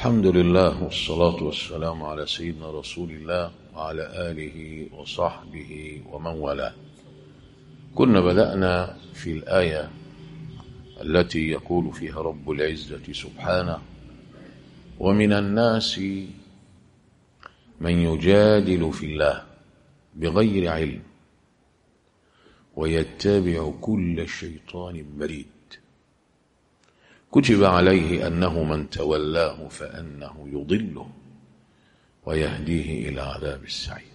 الحمد لله والصلاة والسلام على سيدنا رسول الله وعلى آله وصحبه ومن والاه كنا بدأنا في الآية التي يقول فيها رب العزة سبحانه ومن الناس من يجادل في الله بغير علم ويتبع كل شيطان مريد كتب عليه أنه من تولاه فأنه يضله ويهديه إلى عذاب السعير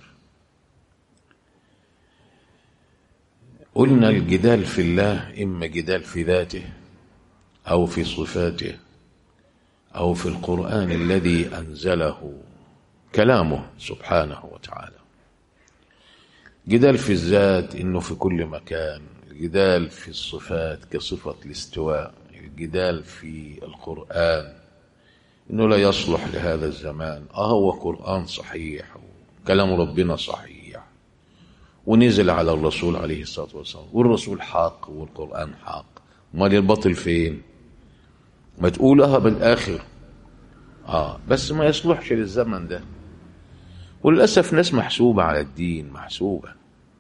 قلنا الجدال في الله إما جدال في ذاته أو في صفاته أو في القرآن الذي أنزله كلامه سبحانه وتعالى جدال في الذات إنه في كل مكان الجدال في الصفات كصفة الاستواء الجدال في القرآن إنه لا يصلح لهذا الزمان آه هو قرآن صحيح كلام ربنا صحيح ونزل على الرسول عليه الصلاة والسلام والرسول حق والقرآن حق امال الباطل فين ما تقولها بالآخر آه بس ما يصلحش للزمن ده وللأسف ناس محسوبة على الدين محسوبة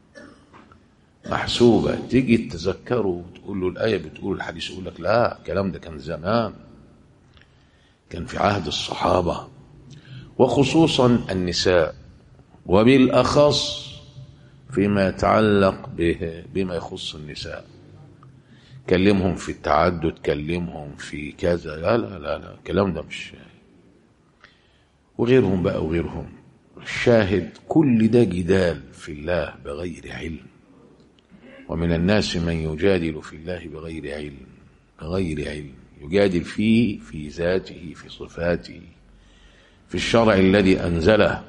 محسوبة تيجي تذكره وتقول له الآية بتقول الحديث يقول لك لا الكلام ده كان زمان كان في عهد الصحابة وخصوصا النساء وبالأخص فيما يتعلق به بما يخص النساء كلمهم في التعدد كلمهم في كذا لا لا لا لا الكلام ده مش وغيرهم بقى وغيرهم الشاهد كل ده جدال في الله بغير علم ومن الناس من يجادل في الله بغير علم بغير علم يجادل فيه في ذاته في صفاته في الشرع الذي أنزله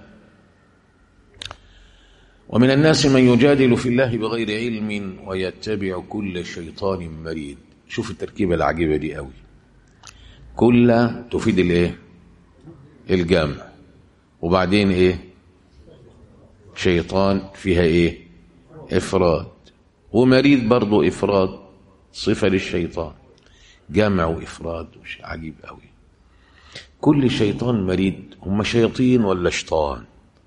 ومن الناس من يجادل في الله بغير علم ويتبع كل شيطان مريد شوف التركيبة العجيبة دي قوي كل تفيد الايه الجمع وبعدين ايه شيطان فيها ايه افراد ومريد برضو افراد صفة للشيطان جمع وافراد عجيب قوي كل شيطان مريد هم شياطين ولا شيطان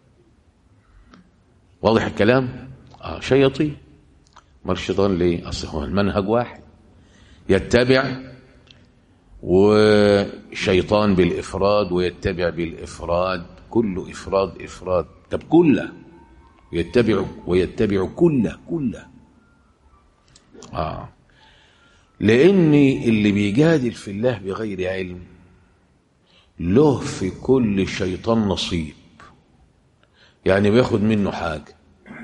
واضح الكلام اه شياطين ما الشيطان ليه اصل هو المنهج واحد يتبع وشيطان بالافراد ويتبع بالافراد كله افراد افراد طب كله يتبع ويتبع كله كله اه لان اللي بيجادل في الله بغير علم له في كل شيطان نصيب يعني بياخد منه حاجة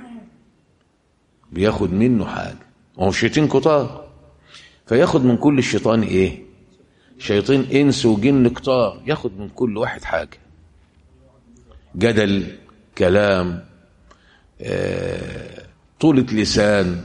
بياخد منه حاجة هو شيطين كتار فياخد من كل الشيطان ايه شياطين انس وجن كتار ياخد من كل واحد حاجة جدل كلام آه، طولة لسان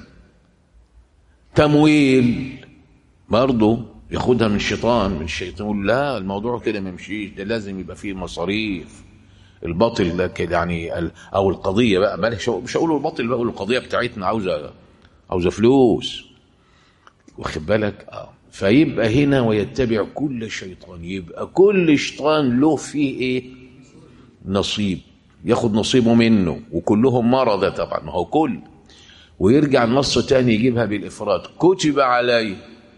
تمويل برضه ياخدها من الشيطان من الشيطان يقول لا الموضوع كده ما يمشيش ده لازم يبقى فيه مصاريف الباطل ده كده يعني ال- او القضيه بقى بلاش مش هقول الباطل بقى أقول القضيه بتاعتنا عاوزه عاوزه فلوس واخد بالك اه فيبقى هنا ويتبع كل شيطان يبقى كل شيطان له فيه ايه نصيب ياخد نصيبه منه وكلهم مرضى طبعا ما هو كل ويرجع النص تاني يجيبها بالافراد كتب عليه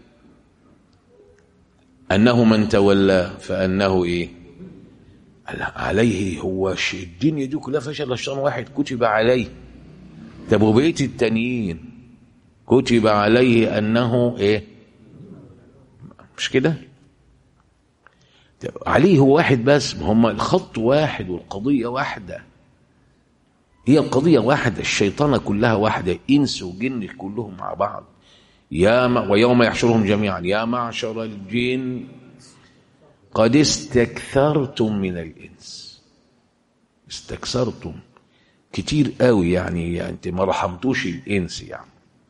انه من تولاه فانه ايه لا عليه هو ش- الدنيا دي كلها فشل الشيطان واحد كتب عليه طب وبقيه التانيين كتب عليه انه ايه مش كده طب عليه هو واحد بس ما هم الخط واحد والقضيه واحده هي القضيه واحده الشيطانه كلها واحده انس وجن كلهم مع بعض يا م... ويوم يحشرهم جميعا يا معشر الجن قد استكثرتم من الإنس استكثرتم كتير قوي يعني, يعني انت ما رحمتوش الإنس يعني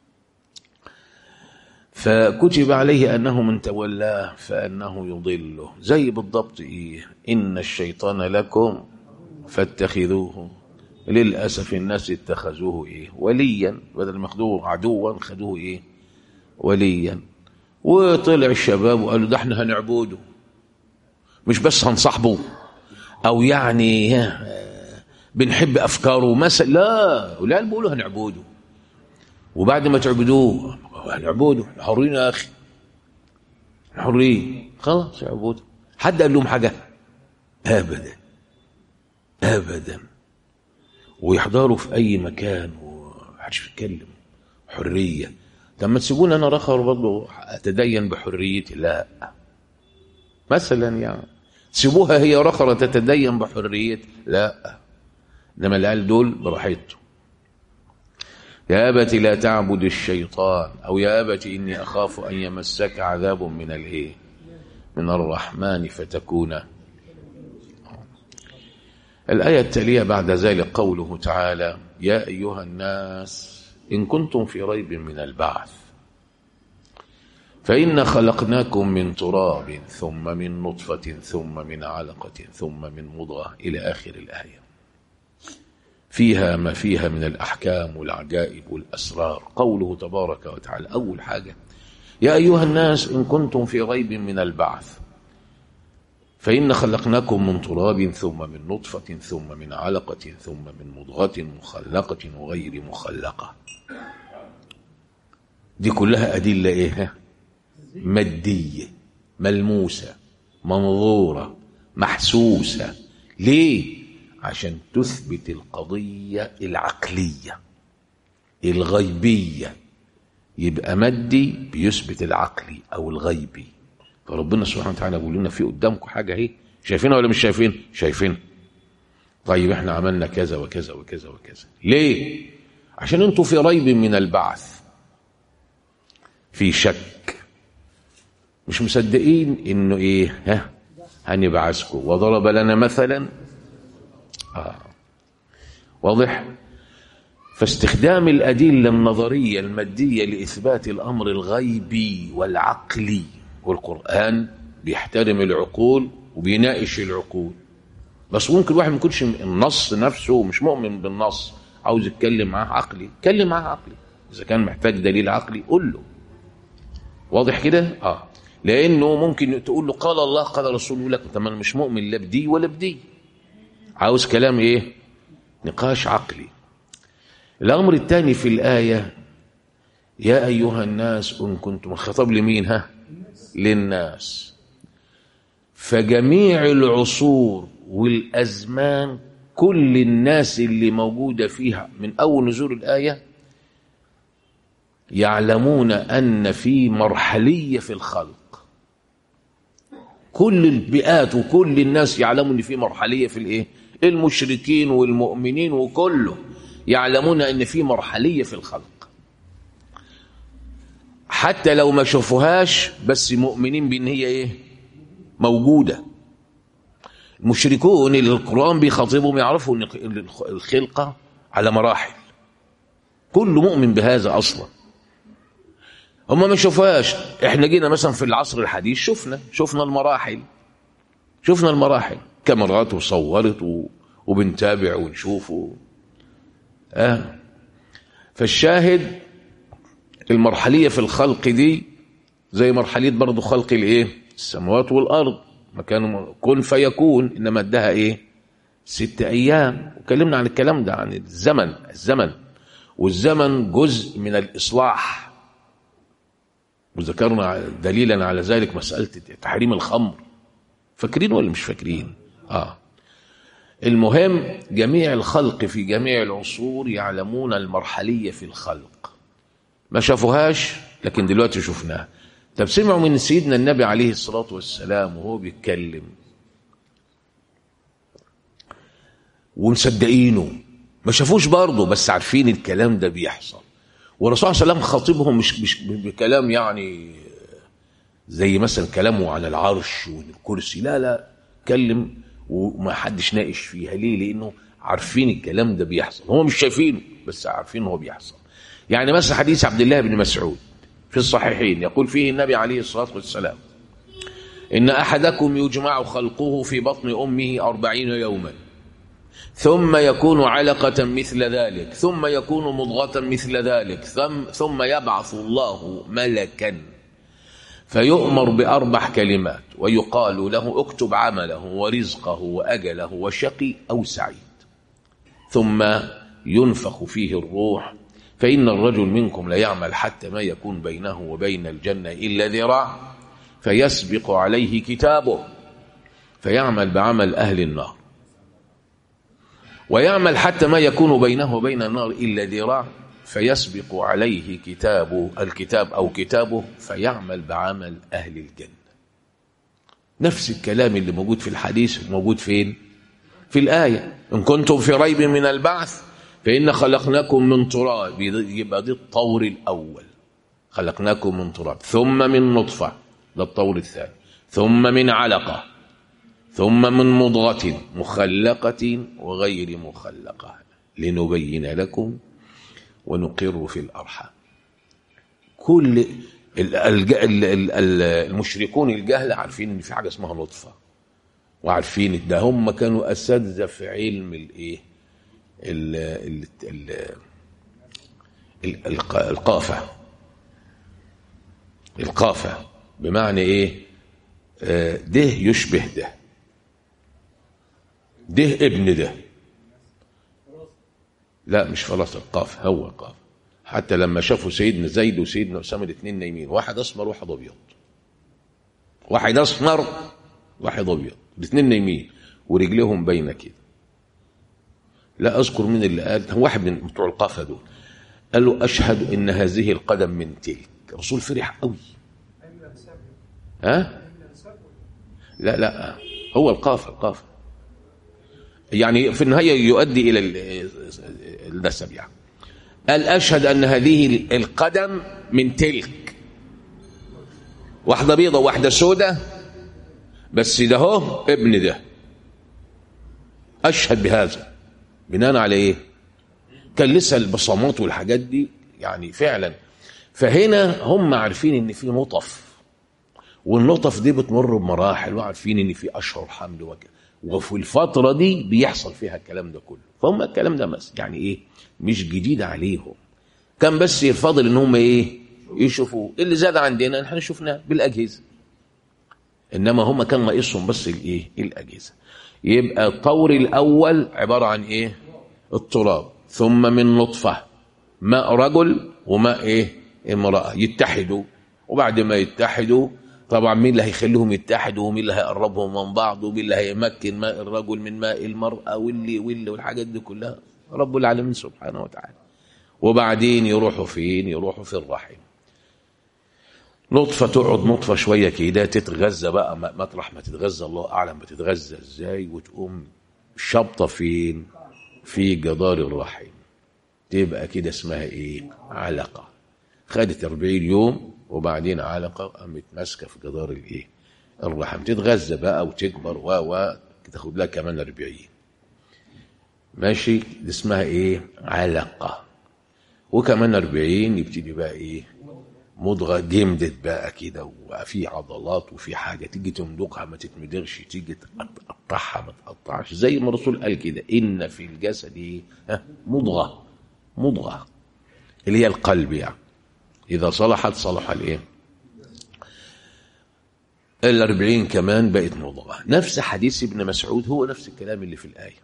فكتب عليه أنه من تولاه فأنه يضله زي بالضبط إيه إن الشيطان لكم فاتخذوه للأسف الناس اتخذوه إيه وليا بدل ما خدوه عدوا خدوه إيه وليا وطلع الشباب وقالوا ده احنا هنعبده مش بس هنصاحبه او يعني آه، بنحب افكاره مثلا لا ولا بيقولوا هنعبده وبعد ما تعبدوه هنعبده حرين يا اخي حرين خلاص اعبدوا حد قال لهم حاجه ابدا ابدا ويحضروا في اي مكان ومحدش بيتكلم حريه لما تسيبوني انا رخر برضه اتدين بحريتي لا مثلا يعني سيبوها هي رخرة تتدين بحريتها لا انما العيال دول براحتهم يا أبت لا تعبد الشيطان أو يا أبت إني أخاف أن يمسك عذاب من الإيه من الرحمن فتكون الآية التالية بعد ذلك قوله تعالى يا أيها الناس إن كنتم في ريب من البعث فإن خلقناكم من تراب ثم من نطفة ثم من علقة ثم من مضغة إلى آخر الآية فيها ما فيها من الأحكام والعجائب والأسرار قوله تبارك وتعالى أول حاجة يا أيها الناس إن كنتم في ريب من البعث فإن خلقناكم من تراب ثم من نطفة ثم من علقة ثم من مضغة مخلقة وغير مخلقة دي كلها أدلة إيه مادية ملموسة منظورة محسوسة ليه عشان تثبت القضية العقلية الغيبية يبقى مادي بيثبت العقلي أو الغيبي فربنا سبحانه وتعالى بيقول لنا في قدامكم حاجة اهي شايفينها ولا مش شايفين شايفين طيب احنا عملنا كذا وكذا وكذا وكذا ليه عشان انتوا في ريب من البعث في شك مش مصدقين انه ايه ها هنبعثكم وضرب لنا مثلا آه. واضح فاستخدام الأدلة النظرية المادية لإثبات الأمر الغيبي والعقلي والقرآن بيحترم العقول وبيناقش العقول بس ممكن واحد ما يكونش النص نفسه مش مؤمن بالنص عاوز يتكلم معاه عقلي اتكلم معاه عقلي إذا كان محتاج دليل عقلي قول له واضح كده اه لانه ممكن تقول له قال الله قال رسول يقول لك طب انا مش مؤمن لا بدي ولا بدي عاوز كلام ايه نقاش عقلي الامر الثاني في الايه يا ايها الناس ان كنتم الخطاب لمين ها للناس فجميع العصور والازمان كل الناس اللي موجوده فيها من اول نزول الايه يعلمون ان في مرحليه في الخلق كل البيئات وكل الناس يعلمون ان في مرحليه في الايه المشركين والمؤمنين وكله يعلمون ان في مرحليه في الخلق حتى لو ما شافوهاش بس مؤمنين بان هي ايه موجوده المشركون اللي القران بيخاطبهم يعرفوا ان الخلقه على مراحل كل مؤمن بهذا اصلا هم ما شافوهاش احنا جينا مثلا في العصر الحديث شفنا شفنا المراحل شفنا المراحل كاميرات وصورت و... وبنتابع ونشوف و... آه. فالشاهد المرحلية في الخلق دي زي مرحلية برضو خلق الايه السماوات والأرض ما كانوا كن فيكون إنما ادها ايه ست أيام وكلمنا عن الكلام ده عن الزمن الزمن والزمن جزء من الإصلاح وذكرنا دليلا على ذلك مسألة تحريم الخمر فاكرين ولا مش فاكرين آه المهم جميع الخلق في جميع العصور يعلمون المرحلية في الخلق ما شافوهاش لكن دلوقتي شفناها طب سمعوا من سيدنا النبي عليه الصلاة والسلام وهو بيتكلم ومصدقينه ما شافوش برضه بس عارفين الكلام ده بيحصل والرسول صلى الله عليه وسلم خاطبهم مش مش بكلام يعني زي مثلا كلامه عن العرش والكرسي لا لا كلم وما حدش ناقش فيها ليه لانه عارفين الكلام ده بيحصل هم مش شايفينه بس عارفين هو بيحصل يعني مثلا حديث عبد الله بن مسعود في الصحيحين يقول فيه النبي عليه الصلاة والسلام إن أحدكم يجمع خلقه في بطن أمه أربعين يوما ثم يكون علقة مثل ذلك ثم يكون مضغة مثل ذلك ثم, ثم يبعث الله ملكا فيؤمر بأربع كلمات ويقال له اكتب عمله ورزقه وأجله وشقي أو سعيد ثم ينفخ فيه الروح فإن الرجل منكم ليعمل حتى ما يكون بينه وبين الجنة إلا ذراع فيسبق عليه كتابه فيعمل بعمل أهل النار ويعمل حتى ما يكون بينه وبين النار إلا ذراع فيسبق عليه كتاب الكتاب أو كتابه فيعمل بعمل أهل الجنة نفس الكلام اللي موجود في الحديث موجود فين في الآية إن كنتم في ريب من البعث فإن خلقناكم من تراب يبقى دي الطور الأول خلقناكم من تراب ثم من نطفة ده الطور الثاني ثم من علقة ثم من مضغة مخلقة وغير مخلقة لنبين لكم ونقر في الأرحام كل المشركون الجهل عارفين ان في حاجه اسمها نطفه وعارفين ده هم كانوا اساتذه في علم الايه القافه القافه بمعنى ايه ده يشبه ده ده ابن ده لا مش خلاص القاف هو القاف حتى لما شافوا سيدنا زيد وسيدنا اسامه الاثنين نايمين واحد اسمر واحد ابيض واحد اسمر واحد ابيض الاثنين نايمين ورجليهم باينه كده لا اذكر مين اللي قال هو واحد من بتوع القافه دول قال له اشهد ان هذه القدم من تلك الرسول فرح قوي ها لا لا هو القافه القافه يعني في النهايه يؤدي الى النسب يعني قال أشهد أن هذه القدم من تلك واحدة بيضة واحدة سودة بس ده هو ابن ده أشهد بهذا بناء على إيه كان لسه البصمات والحاجات دي يعني فعلا فهنا هم عارفين ان في نطف والنطف دي بتمر بمراحل وعارفين ان في اشهر حمل وكذا وفي الفتره دي بيحصل فيها الكلام ده كله فهم الكلام ده بس يعني ايه مش جديد عليهم كان بس الفضل ان هم ايه يشوفوا اللي زاد عندنا احنا شفناه بالاجهزه انما هم كان ناقصهم بس الايه الاجهزه يبقى الطور الاول عباره عن ايه التراب ثم من نطفه ماء رجل وماء ايه امراه يتحدوا وبعد ما يتحدوا طبعا مين اللي هيخليهم يتحدوا ومين اللي هيقربهم من بعض ومين اللي هيمكن ماء الرجل من ماء المرأة واللي واللي والحاجات دي كلها رب العالمين سبحانه وتعالى وبعدين يروحوا فين يروحوا في الرحم نطفة تقعد نطفة شوية كده تتغذى بقى مطرح ما تتغذى الله أعلم بتتغذى ازاي وتقوم شبطة فين في جدار الرحم تبقى كده اسمها ايه علقة خدت 40 يوم وبعدين علقة قامت ماسكة في جدار الايه الرحم تتغذى بقى وتكبر و و تاخد لها كمان 40 ماشي دي اسمها ايه علقة وكمان 40 يبتدي بقى ايه مضغة جمدت بقى كده وفي عضلات وفي حاجة تيجي تمضغها ما تتمدغش تيجي تقطعها ما تقطعش زي ما الرسول قال كده إن في الجسد إيه مضغة مضغة اللي هي القلب يعني إذا صلحت صلح الإيه الأربعين كمان بقت مضغة نفس حديث ابن مسعود هو نفس الكلام اللي في الآية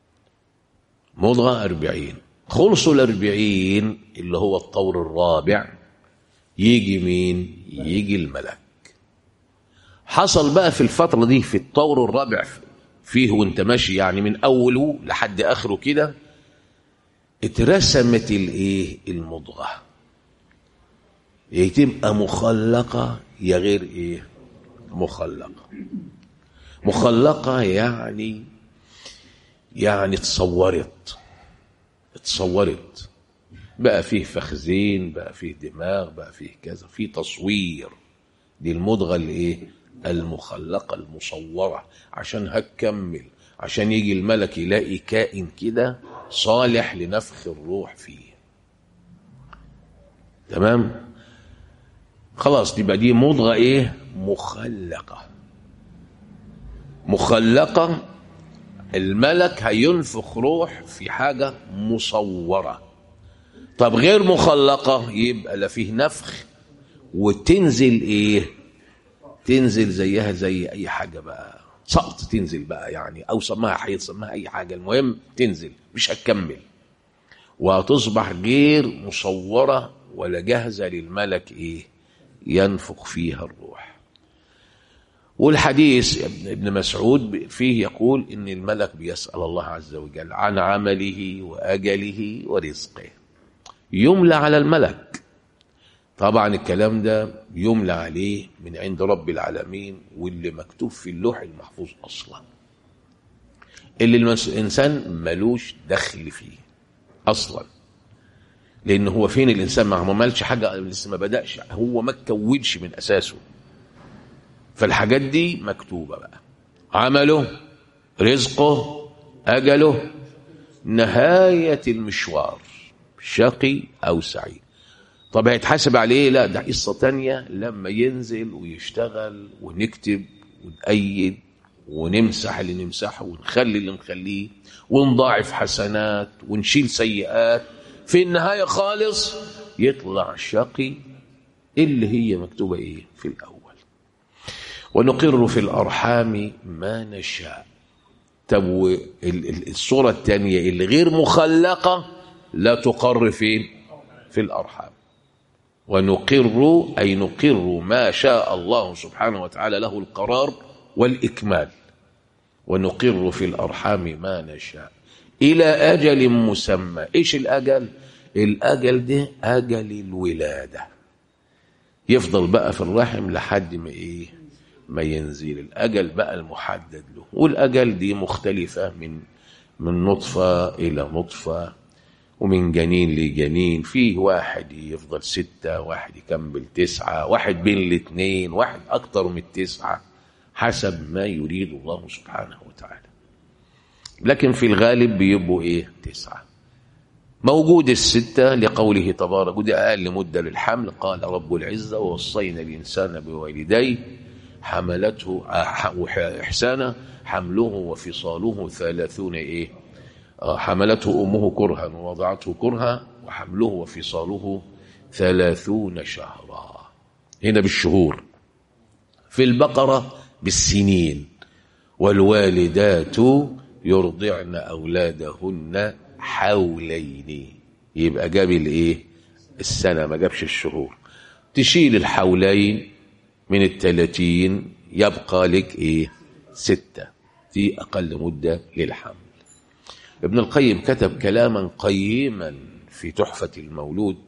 مضغة أربعين خلصوا الأربعين اللي هو الطور الرابع يجي مين يجي الملك حصل بقى في الفترة دي في الطور الرابع فيه وانت ماشي يعني من أوله لحد آخره كده اترسمت الايه المضغة يا تبقى مخلقة يا غير ايه مخلقة مخلقة يعني يعني اتصورت اتصورت بقى فيه فخذين بقى فيه دماغ بقى فيه كذا في تصوير دي المضغة الايه المخلقة المصورة عشان هتكمل عشان يجي الملك يلاقي كائن كده صالح لنفخ الروح فيه تمام خلاص تبقى دي مضغة ايه مخلقة مخلقة الملك هينفخ روح في حاجة مصورة طب غير مخلقة يبقى لا فيه نفخ وتنزل ايه تنزل زيها زي اي حاجه بقى سقط تنزل بقى يعني او سماها حيض سماها اي حاجه المهم تنزل مش هتكمل وتصبح غير مصوره ولا جاهزه للملك ايه ينفخ فيها الروح والحديث ابن ابن مسعود فيه يقول ان الملك بيسال الله عز وجل عن عمله واجله ورزقه يملى على الملك طبعا الكلام ده يملى عليه من عند رب العالمين واللي مكتوب في اللوح المحفوظ اصلا اللي المس- الانسان ملوش دخل فيه اصلا لان هو فين الانسان ما عملش حاجه لسه ما بداش هو ما اتكونش من اساسه فالحاجات دي مكتوبه بقى عمله رزقه اجله نهايه المشوار شقي او سعيد طب هيتحاسب عليه لا ده قصه تانية لما ينزل ويشتغل ونكتب ونأيد ونمسح اللي نمسحه ونخلي اللي نخليه ونضاعف حسنات ونشيل سيئات في النهايه خالص يطلع شقي اللي هي مكتوبه ايه في الاول ونقر في الارحام ما نشاء طب و- ال- ال- الصوره الثانيه اللي غير مخلقه لا تقر فين في الارحام ونقر اي نقر ما شاء الله سبحانه وتعالى له القرار والاكمال ونقر في الارحام ما نشاء الى اجل مسمى ايش الاجل الاجل ده اجل الولاده يفضل بقى في الرحم لحد ما ايه ما ينزل الاجل بقى المحدد له والاجل دي مختلفه من من نطفه الى نطفه ومن جنين لجنين فيه واحد يفضل ستة واحد يكمل تسعة واحد بين الاثنين واحد أكتر من التسعة حسب ما يريد الله سبحانه وتعالى لكن في الغالب بيبقوا إيه تسعة موجود الستة لقوله تبارك ودي أقل مدة للحمل قال رب العزة ووصينا الإنسان بوالديه حملته إحسانا حمله وفصاله ثلاثون إيه آه، حملته أمه كرها ووضعته كرها وحمله وفصاله ثلاثون شهرا هنا بالشهور في البقرة بالسنين والوالدات يرضعن أولادهن حولين يبقى جاب الايه السنة ما جابش الشهور تشيل الحولين من الثلاثين يبقى لك ايه ستة دي أقل مدة للحمل ابن القيم كتب كلاما قيما في تحفة المولود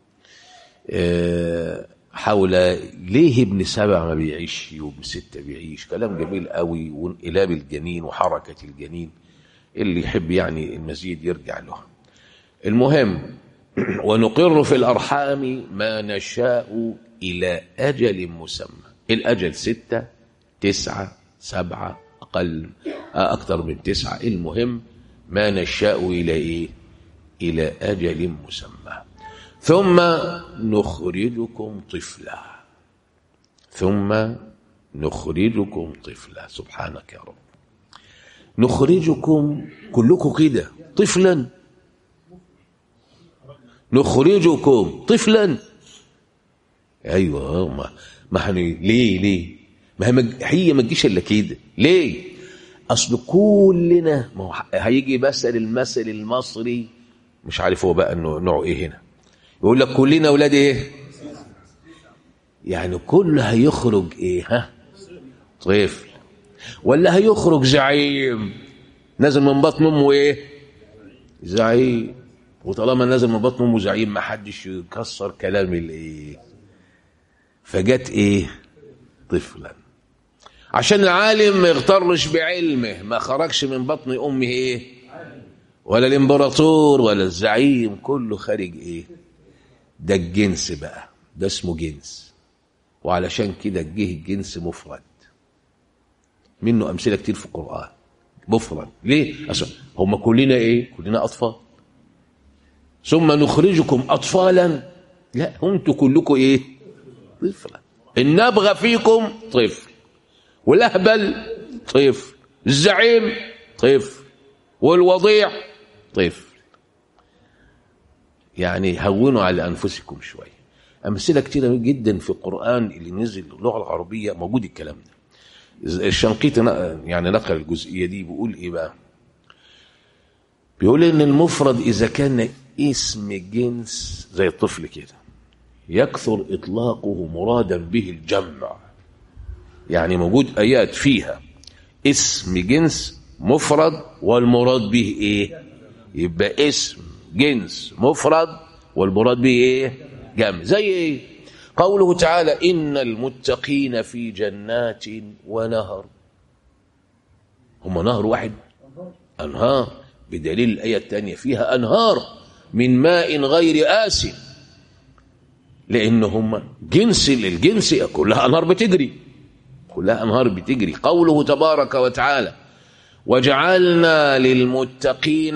آه، حول ليه ابن سبع ما بيعيش وابن ستة بيعيش كلام جميل قوي وانقلاب الجنين وحركة الجنين اللي يحب يعني المزيد يرجع له المهم ونقر في الأرحام ما نشاء إلى أجل مسمى الأجل ستة تسعة سبعة أقل أكثر من تسعة المهم ما نشاء إلى إيه إلى أجل مسمى ثم نخرجكم طفلا ثم نخرجكم طفلا سبحانك يا رب نخرجكم كلكم كده طفلا نخرجكم طفلا ايوه ما ما هني ليه ليه ما هي مج- هي ما تجيش الا كده ليه اصل كلنا ما هو هيجي مثل المثل المصري مش عارف هو بقى انه نوعه ايه هنا يقول لك كلنا اولاد ايه يعني كل هيخرج ايه ها طفل ولا هيخرج زعيم نازل من بطن امه ايه زعيم وطالما نازل من بطن امه زعيم ما حدش يكسر كلام الايه فجت ايه طفلا عشان العالم ما يغترش بعلمه ما خرجش من بطن امه ايه ولا الامبراطور ولا الزعيم كله خارج ايه ده الجنس بقى ده اسمه جنس وعلشان كده جه الجنس مفرد منه امثله كتير في القران مفرد ليه أصل هم كلنا ايه كلنا اطفال ثم نخرجكم اطفالا لا انتوا كلكم ايه طفلا النبغى فيكم طفل والاهبل طفل الزعيم طفل والوضيع طفل يعني هونوا على انفسكم شويه أمثلة كتيرة جدا في القرآن اللي نزل اللغة العربية موجود الكلام ده الشنقيطي يعني نقل الجزئية دي بيقول إيه بقى بيقول إن المفرد إذا كان اسم جنس زي الطفل كده يكثر إطلاقه مرادا به الجمع يعني موجود آيات فيها اسم جنس مفرد والمراد به إيه يبقى اسم جنس مفرد والمراد به إيه جمع زي إيه قوله تعالى إن المتقين في جنات ونهر هم نهر واحد أنهار بدليل الآية الثانية فيها أنهار من ماء غير آسن لأن هم جنس الجنس كلها أنهار بتجري كلها أنهار بتجري قوله تبارك وتعالى وجعلنا للمتقين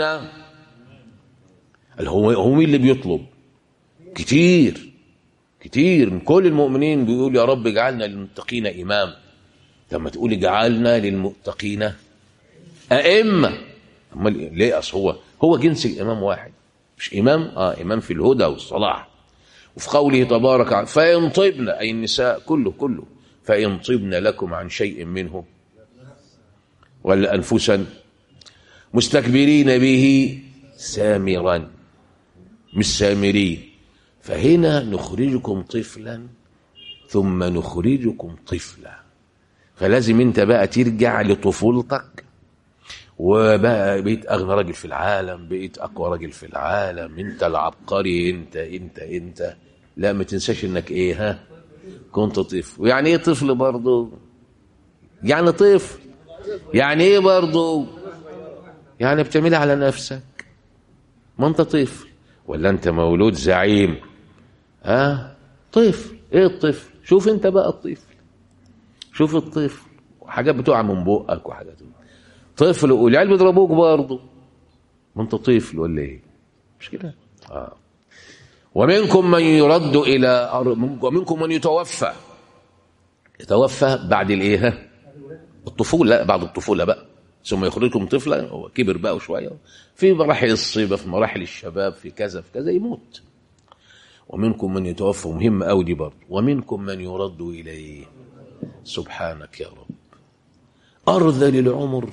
هو هو مين اللي بيطلب كتير كتير من كل المؤمنين بيقول يا رب اجعلنا للمتقين إمام لما تقول اجعلنا للمتقين أئمة امال ليه اصل هو هو جنس الامام واحد مش امام اه امام في الهدى والصلاح وفي قوله تبارك فان طبن اي النساء كله كله فان طبن لكم عن شيء منه ولا انفسا مستكبرين به سامرا مش سامرين فهنا نخرجكم طفلا ثم نخرجكم طفلا فلازم انت بقى ترجع لطفولتك وبقى بقيت اغنى راجل في العالم بقيت اقوى راجل في العالم انت العبقري انت انت انت لا ما تنساش انك ايه ها كنت طفل ويعني ايه طفل برضه يعني طفل يعني ايه برضه يعني بتعملها على نفسك ما انت طفل ولا انت مولود زعيم ها طفل ايه الطفل شوف انت بقى الطفل شوف الطفل وحاجات بتقع من بقك وحاجات طفل والعيال بيضربوك برضه ما انت طفل ولا ايه مش كده اه ومنكم من يرد الى ومنكم من يتوفى يتوفى بعد الايه الطفوله لا بعد الطفوله بقى ثم يخرجكم طفلا هو كبر بقى شويه في مراحل الصيبه في مراحل الشباب في كذا في كذا يموت ومنكم من يتوفى مهم قوي دي برضه ومنكم من يرد اليه سبحانك يا رب ارذل العمر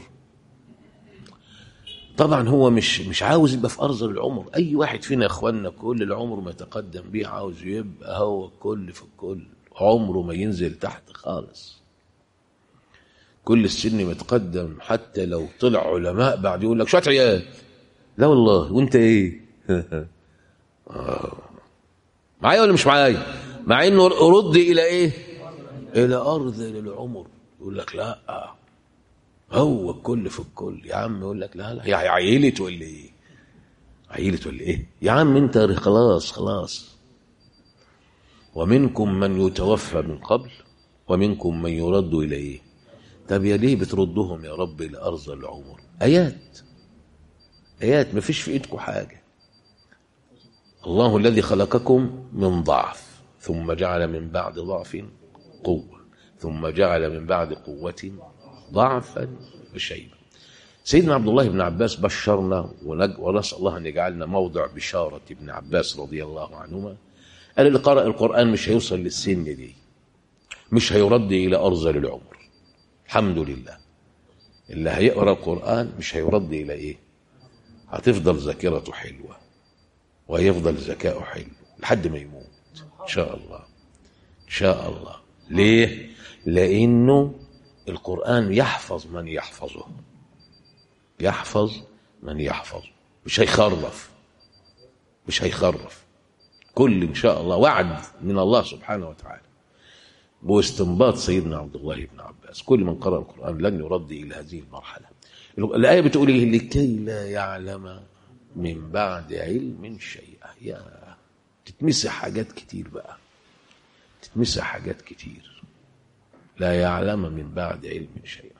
طبعا هو مش مش عاوز يبقى في ارذل العمر اي واحد فينا يا اخواننا كل العمر ما يتقدم بيه عاوز يبقى هو الكل في الكل عمره ما ينزل تحت خالص كل السن متقدم حتى لو طلع علماء بعد يقول لك شويه عيال لا والله وانت ايه آه. معايا ولا مش معايا مع انه رد الى ايه الى ارذل العمر يقول لك لا هو الكل في الكل يا عم يقول لك لا لا يا عيلت ولا ايه عيلت ولا ايه يا عم انت خلاص خلاص ومنكم من يتوفى من قبل ومنكم من يرد اليه طب يا ليه بتردهم يا رب لارض العمر ايات ايات ما فيش في ايدكم حاجه الله الذي خلقكم من ضعف ثم جعل من بعد ضعف قوه ثم جعل من بعد قوه ضعفا وشيبا سيدنا عبد الله بن عباس بشرنا ونسأل الله أن يجعلنا موضع بشارة ابن عباس رضي الله عنهما قال اللي قرأ القرآن مش هيوصل للسن دي مش هيرد إلى أرذل العمر الحمد لله اللي هيقرأ القرآن مش هيرد إلى إيه هتفضل ذاكرته حلوة وهيفضل ذكاؤه حلو لحد ما يموت إن شاء الله إن شاء الله ليه لأنه القرآن يحفظ من يحفظه يحفظ من يحفظ مش هيخرف مش هيخرف كل إن شاء الله وعد من الله سبحانه وتعالى باستنباط سيدنا عبد الله بن عباس كل من قرأ القرآن لن يرد إلى هذه المرحلة الآية بتقول إيه لكي لا يعلم من بعد علم شيئا يا تتمسح حاجات كتير بقى تتمسح حاجات كتير لا يعلم من بعد علم شيئا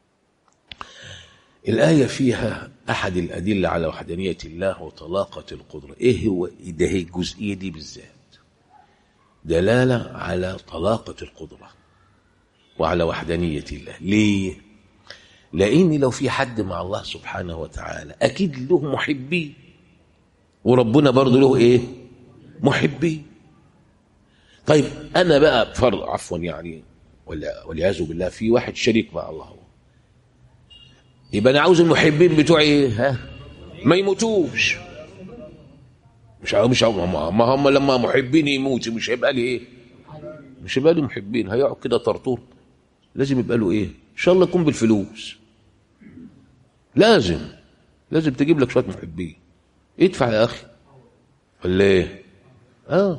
الآية فيها أحد الأدلة على وحدانية الله وطلاقة القدرة إيه هو ده هي الجزئية دي بالذات دلالة على طلاقة القدرة وعلى وحدانية الله ليه لأن لو في حد مع الله سبحانه وتعالى أكيد له محبين وربنا برضه له إيه محبين طيب انا بقى فرض عفوا يعني ولا والعياذ بالله في واحد شريك مع الله يبقى انا عاوز المحبين بتوعي ايه ها ما يموتوش مش عاوز مش عاوز ما هم لما محبين يموتوا مش هيبقى لي ايه مش هيبقى لي محبين هيقعد كده طرطور لازم يبقى له ايه ان شاء الله يكون بالفلوس لازم لازم تجيب لك شويه محبين ادفع يا اخي ولا ايه اه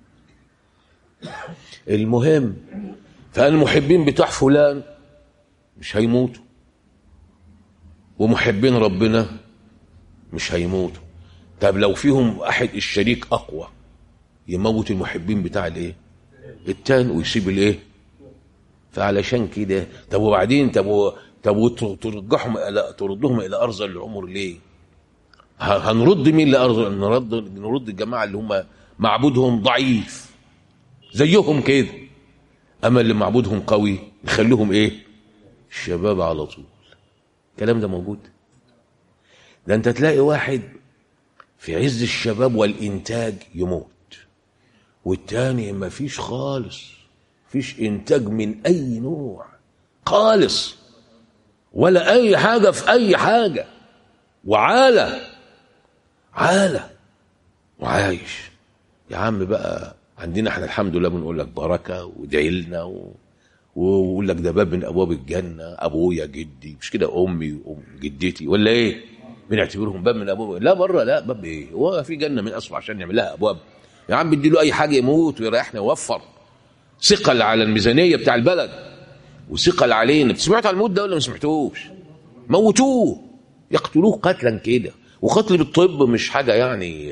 المهم فالمحبين بتوع فلان مش هيموتوا ومحبين ربنا مش هيموتوا طب لو فيهم واحد الشريك اقوى يموت المحبين بتاع الايه التاني ويسيب الايه فعلشان كده طب وبعدين طب و- طب وترجعهم الى تردهم الى ارض العمر ليه ه- هنرد مين لارض نرد نرد الجماعه اللي هم معبودهم ضعيف زيهم كده اما اللي معبودهم قوي نخليهم ايه الشباب على طول الكلام ده موجود ده انت تلاقي واحد في عز الشباب والانتاج يموت والتاني ما فيش خالص فيش انتاج من اي نوع خالص ولا اي حاجه في اي حاجه وعالة عالة وعايش يا عم بقى عندنا احنا الحمد لله بنقول لك بركه وادعي لنا و... ويقول لك ده باب من ابواب الجنه ابويا جدي مش كده امي وام جدتي ولا ايه بنعتبرهم باب من ابواب لا بره لا باب ايه هو في جنه من اصله عشان نعمل لها ابواب يا عم بدي له اي حاجه يموت ويريحنا ويوفر ثقل على الميزانيه بتاع البلد وثقل علينا سمعت على الموت ده ولا ما سمعتوش موتوه يقتلوه قتلا كده وقتل بالطب مش حاجه يعني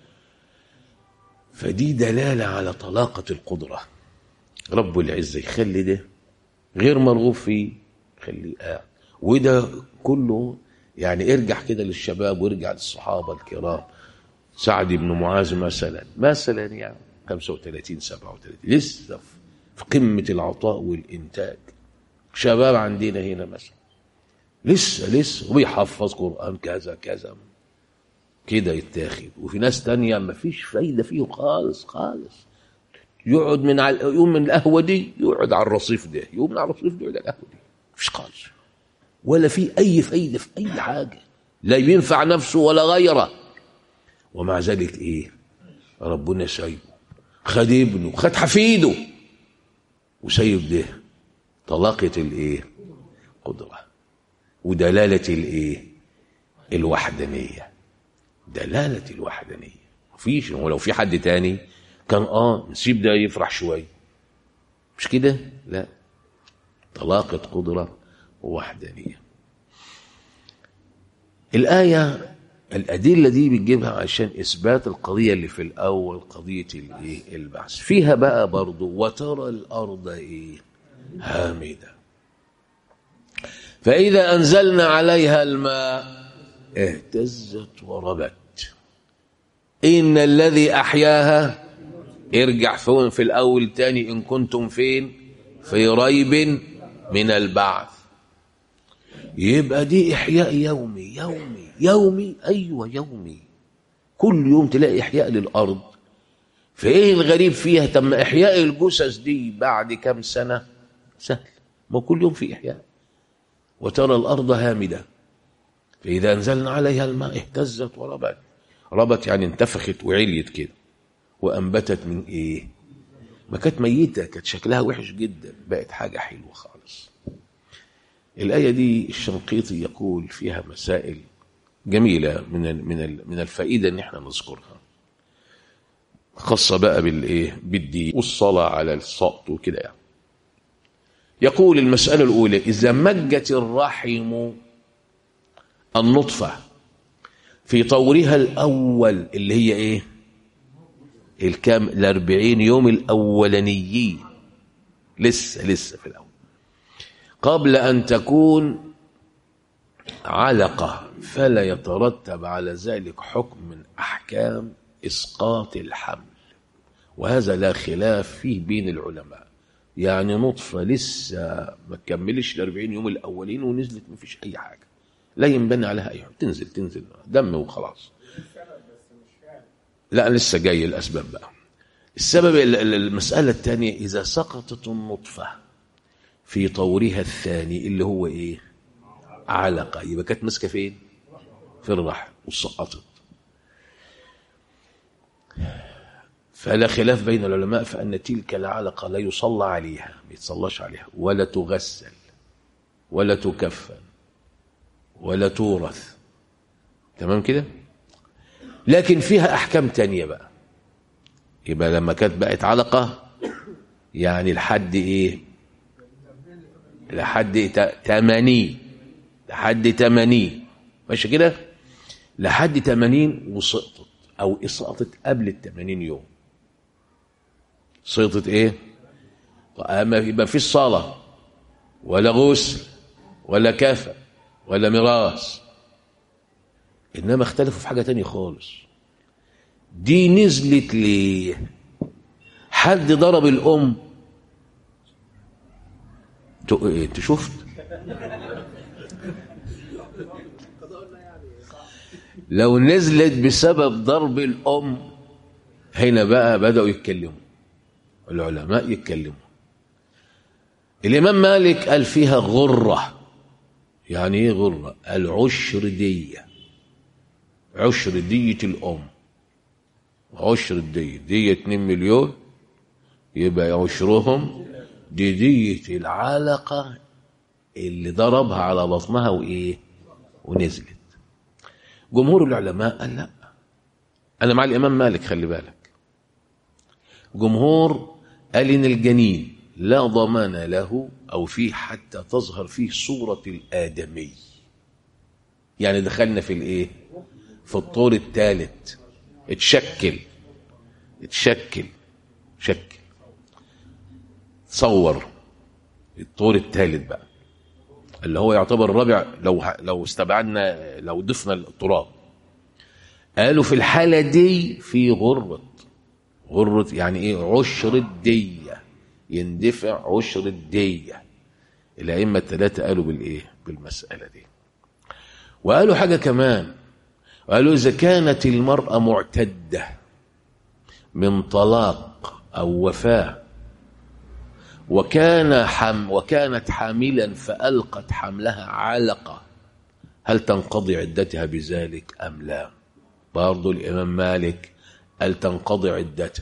فدي دلاله على طلاقه القدره رب العزه يخلي ده غير مرغوب فيه خليه قاعد وده كله يعني ارجع كده للشباب وارجع للصحابه الكرام سعد بن معاذ مثلا مثلا يعني 35 37 لسه في قمه العطاء والانتاج شباب عندنا هنا مثلا لسه لسه وبيحفظ قران كذا كذا كده يتاخد وفي ناس تانية ما فيش فايده فيهم خالص خالص يقعد من على يقوم من القهوه دي يقعد على الرصيف ده يقوم من على الرصيف ده يقعد على القهوه دي مفيش خالص ولا في اي فايده في اي حاجه لا ينفع نفسه ولا غيره ومع ذلك ايه ربنا سايبه خد ابنه خد حفيده وسايب ده طلاقة الايه قدرة ودلالة الايه الوحدانية دلالة الوحدانية مفيش هو لو في حد تاني كان اه نسيب ده يفرح شوية مش كده لا طلاقة قدرة ووحدانية الآية الأدلة دي بتجيبها عشان إثبات القضية اللي في الأول قضية الإيه البعث فيها بقى برضو وترى الأرض إيه هامدة فإذا أنزلنا عليها الماء اهتزت وربت إن الذي أحياها ارجع فين في الأول تاني إن كنتم فين في ريب من البعث يبقى دي إحياء يومي يومي يومي أيوة يومي كل يوم تلاقي إحياء للأرض فإيه الغريب فيها تم إحياء الجثث دي بعد كم سنة سهل ما كل يوم في إحياء وترى الأرض هامدة فإذا أنزلنا عليها الماء اهتزت وربت ربت يعني انتفخت وعليت كده وأنبتت من إيه ما كانت ميتة كانت شكلها وحش جدا بقت حاجة حلوة خالص الآية دي الشنقيطي يقول فيها مسائل جميلة من من من الفائدة إن احنا نذكرها خاصة بقى بالإيه بالدين والصلاة على السقط وكده يعني يقول المسألة الأولى إذا مجت الرحم النطفة في طورها الأول اللي هي إيه الكام الأربعين يوم الأولانيين لسه لسه في الأول قبل أن تكون علقة فلا يترتب على ذلك حكم من أحكام إسقاط الحمل وهذا لا خلاف فيه بين العلماء يعني نطفة لسه ما تكملش الأربعين يوم الأولين ونزلت ما فيش أي حاجة لا ينبني عليها أي حاجة تنزل تنزل دم وخلاص لا لسه جاي الأسباب بقى السبب ال- ال- المسألة الثانية إذا سقطت النطفة في طورها الثاني اللي هو إيه علقة يبقى كانت ماسكة فين في الرحم وسقطت فلا خلاف بين العلماء فأن تلك العلقة لا يصلى عليها ما يتصلاش عليها ولا تغسل ولا تكفن ولا تورث تمام كده لكن فيها أحكام تانية بقى يبقى لما كانت بقت علقة يعني لحد إيه لحد تا- تمانين لحد تمانين ماشي كده لحد تمانين وسقطت أو سقطت قبل التمانين يوم سقطت إيه أما يبقى في الصلاة ولا غسل ولا كفن ولا ميراث إنما اختلفوا في حاجة تانية خالص دي نزلت ليه حد ضرب الأم ت- إيه، انت شفت لو نزلت بسبب ضرب الأم هنا بقى بدأوا يتكلموا العلماء يتكلموا الإمام مالك قال فيها غرة يعني ايه غرة العشر دية عشر دية الأم عشر الدية دية 2 مليون يبقى عشرهم دي دية العلقة اللي ضربها على بطنها وإيه ونزلت جمهور العلماء قال لا أنا مع الإمام مالك خلي بالك جمهور قال إن الجنين لا ضمان له أو فيه حتى تظهر فيه صورة الآدمي يعني دخلنا في الإيه في الطور الثالث اتشكل اتشكل شكل تصور الطور الثالث بقى اللي هو يعتبر الرابع لو لو استبعدنا لو ضفنا التراب قالوا في الحالة دي في غرة غرة يعني ايه عشر الدية يندفع عشر الدية الأئمة الثلاثة قالوا بالإيه بالمسألة دي وقالوا حاجة كمان قالوا إذا كانت المرأة معتدة من طلاق أو وفاة وكان حم وكانت حاملا فألقت حملها علقة هل تنقضي عدتها بذلك أم لا برضو الإمام مالك هل تنقضي عدتها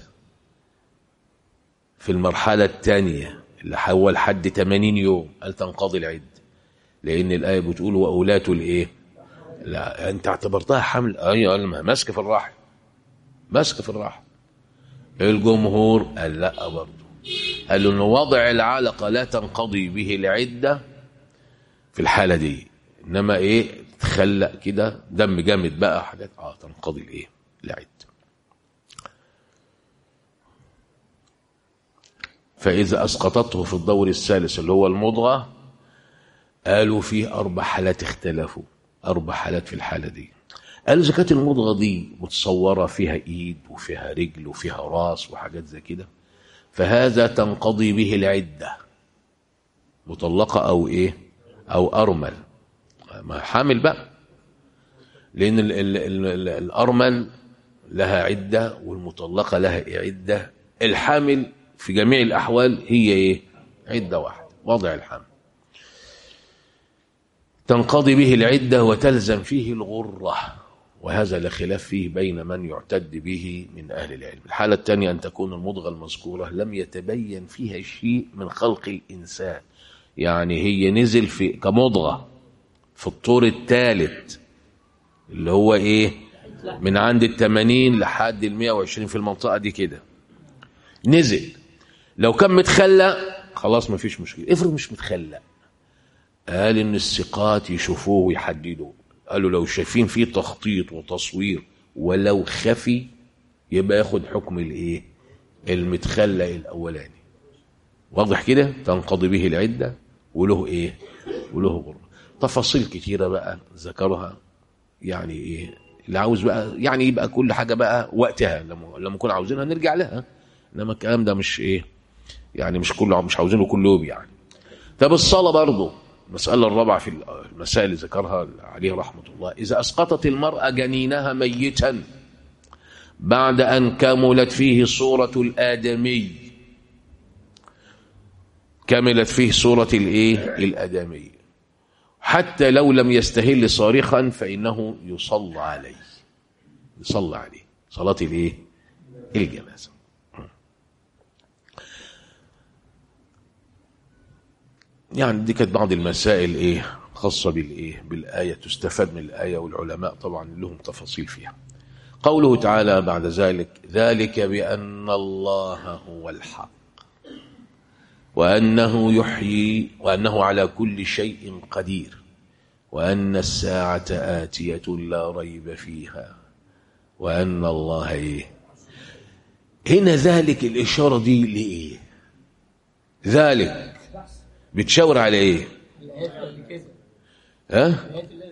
في المرحلة الثانية اللي هو لحد 80 يوم هل تنقضي العدة لأن الآية بتقول وأولاة الإيه لا أنت اعتبرتها حمل أيوة ما ماسكة في الرحم ماسكة في الرحم الجمهور قال لا برضه قالوا ان وضع العلقة لا تنقضي به العدة في الحالة دي انما ايه تخلق كده دم جامد بقى حاجات اه تنقضي الايه العدة فإذا أسقطته في الدور الثالث اللي هو المضغة قالوا فيه أربع حالات اختلفوا أربع حالات في الحالة دي قالوا إذا كانت المضغة دي متصورة فيها إيد وفيها رجل وفيها راس وحاجات زي كده فهذا تنقضي به العدة مطلقة أو إيه أو أرمل ما حامل بقى لأن ال ال ال ال الأرمل لها عدة والمطلقة لها عدة الحامل في جميع الأحوال هي إيه عدة واحدة وضع الحمل تنقضي به العدة وتلزم فيه الغرة وهذا لا خلاف فيه بين من يعتد به من أهل العلم الحالة الثانية أن تكون المضغة المذكورة لم يتبين فيها شيء من خلق الإنسان يعني هي نزل في كمضغة في الطور الثالث اللي هو إيه من عند التمانين لحد المية وعشرين في المنطقة دي كده نزل لو كان متخلق خلاص ما فيش مشكلة افرض مش متخلق قال ان الثقات يشوفوه ويحددوا قالوا لو شايفين فيه تخطيط وتصوير ولو خفي يبقى ياخد حكم الايه المتخلق الاولاني واضح كده تنقضي به العده وله ايه وله غرة تفاصيل كتيره بقى ذكرها يعني ايه اللي عاوز بقى يعني يبقى كل حاجه بقى وقتها لما لما نكون عاوزينها نرجع لها انما الكلام ده مش ايه يعني مش كله مش عاوزينه كل يوم يعني طب الصلاه برضه المسألة الرابعة في المسائل اللي ذكرها عليه رحمة الله إذا أسقطت المرأة جنينها ميتا بعد أن كملت فيه صورة الآدمي كملت فيه صورة الإيه الآدمي حتى لو لم يستهل صارخا فإنه يصلى عليه يصلى عليه صلاة الإيه الجنازة يعني دي كانت بعض المسائل إيه خاصة بالإيه بالآية تستفاد من الآية والعلماء طبعا لهم تفاصيل فيها قوله تعالى بعد ذلك ذلك بأن الله هو الحق وأنه يحيي وأنه على كل شيء قدير وأن الساعة آتية لا ريب فيها وأن الله إيه هنا ذلك الإشارة دي لإيه ذلك بتشاور على إيه ها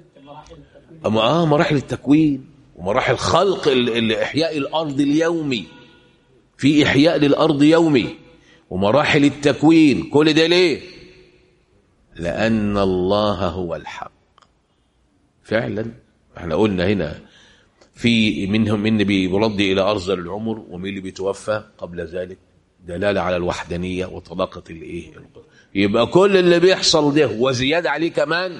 أما آه مراحل التكوين ومراحل خلق إحياء الأرض اليومي في إحياء للأرض يومي ومراحل التكوين كل ده ليه لأن الله هو الحق فعلا احنا قلنا هنا في منهم من بيرد إلى أرذل العمر ومين اللي بيتوفى قبل ذلك دلالة على الوحدانية وطلاقة الإيه يبقى كل اللي بيحصل ده وزيادة عليه كمان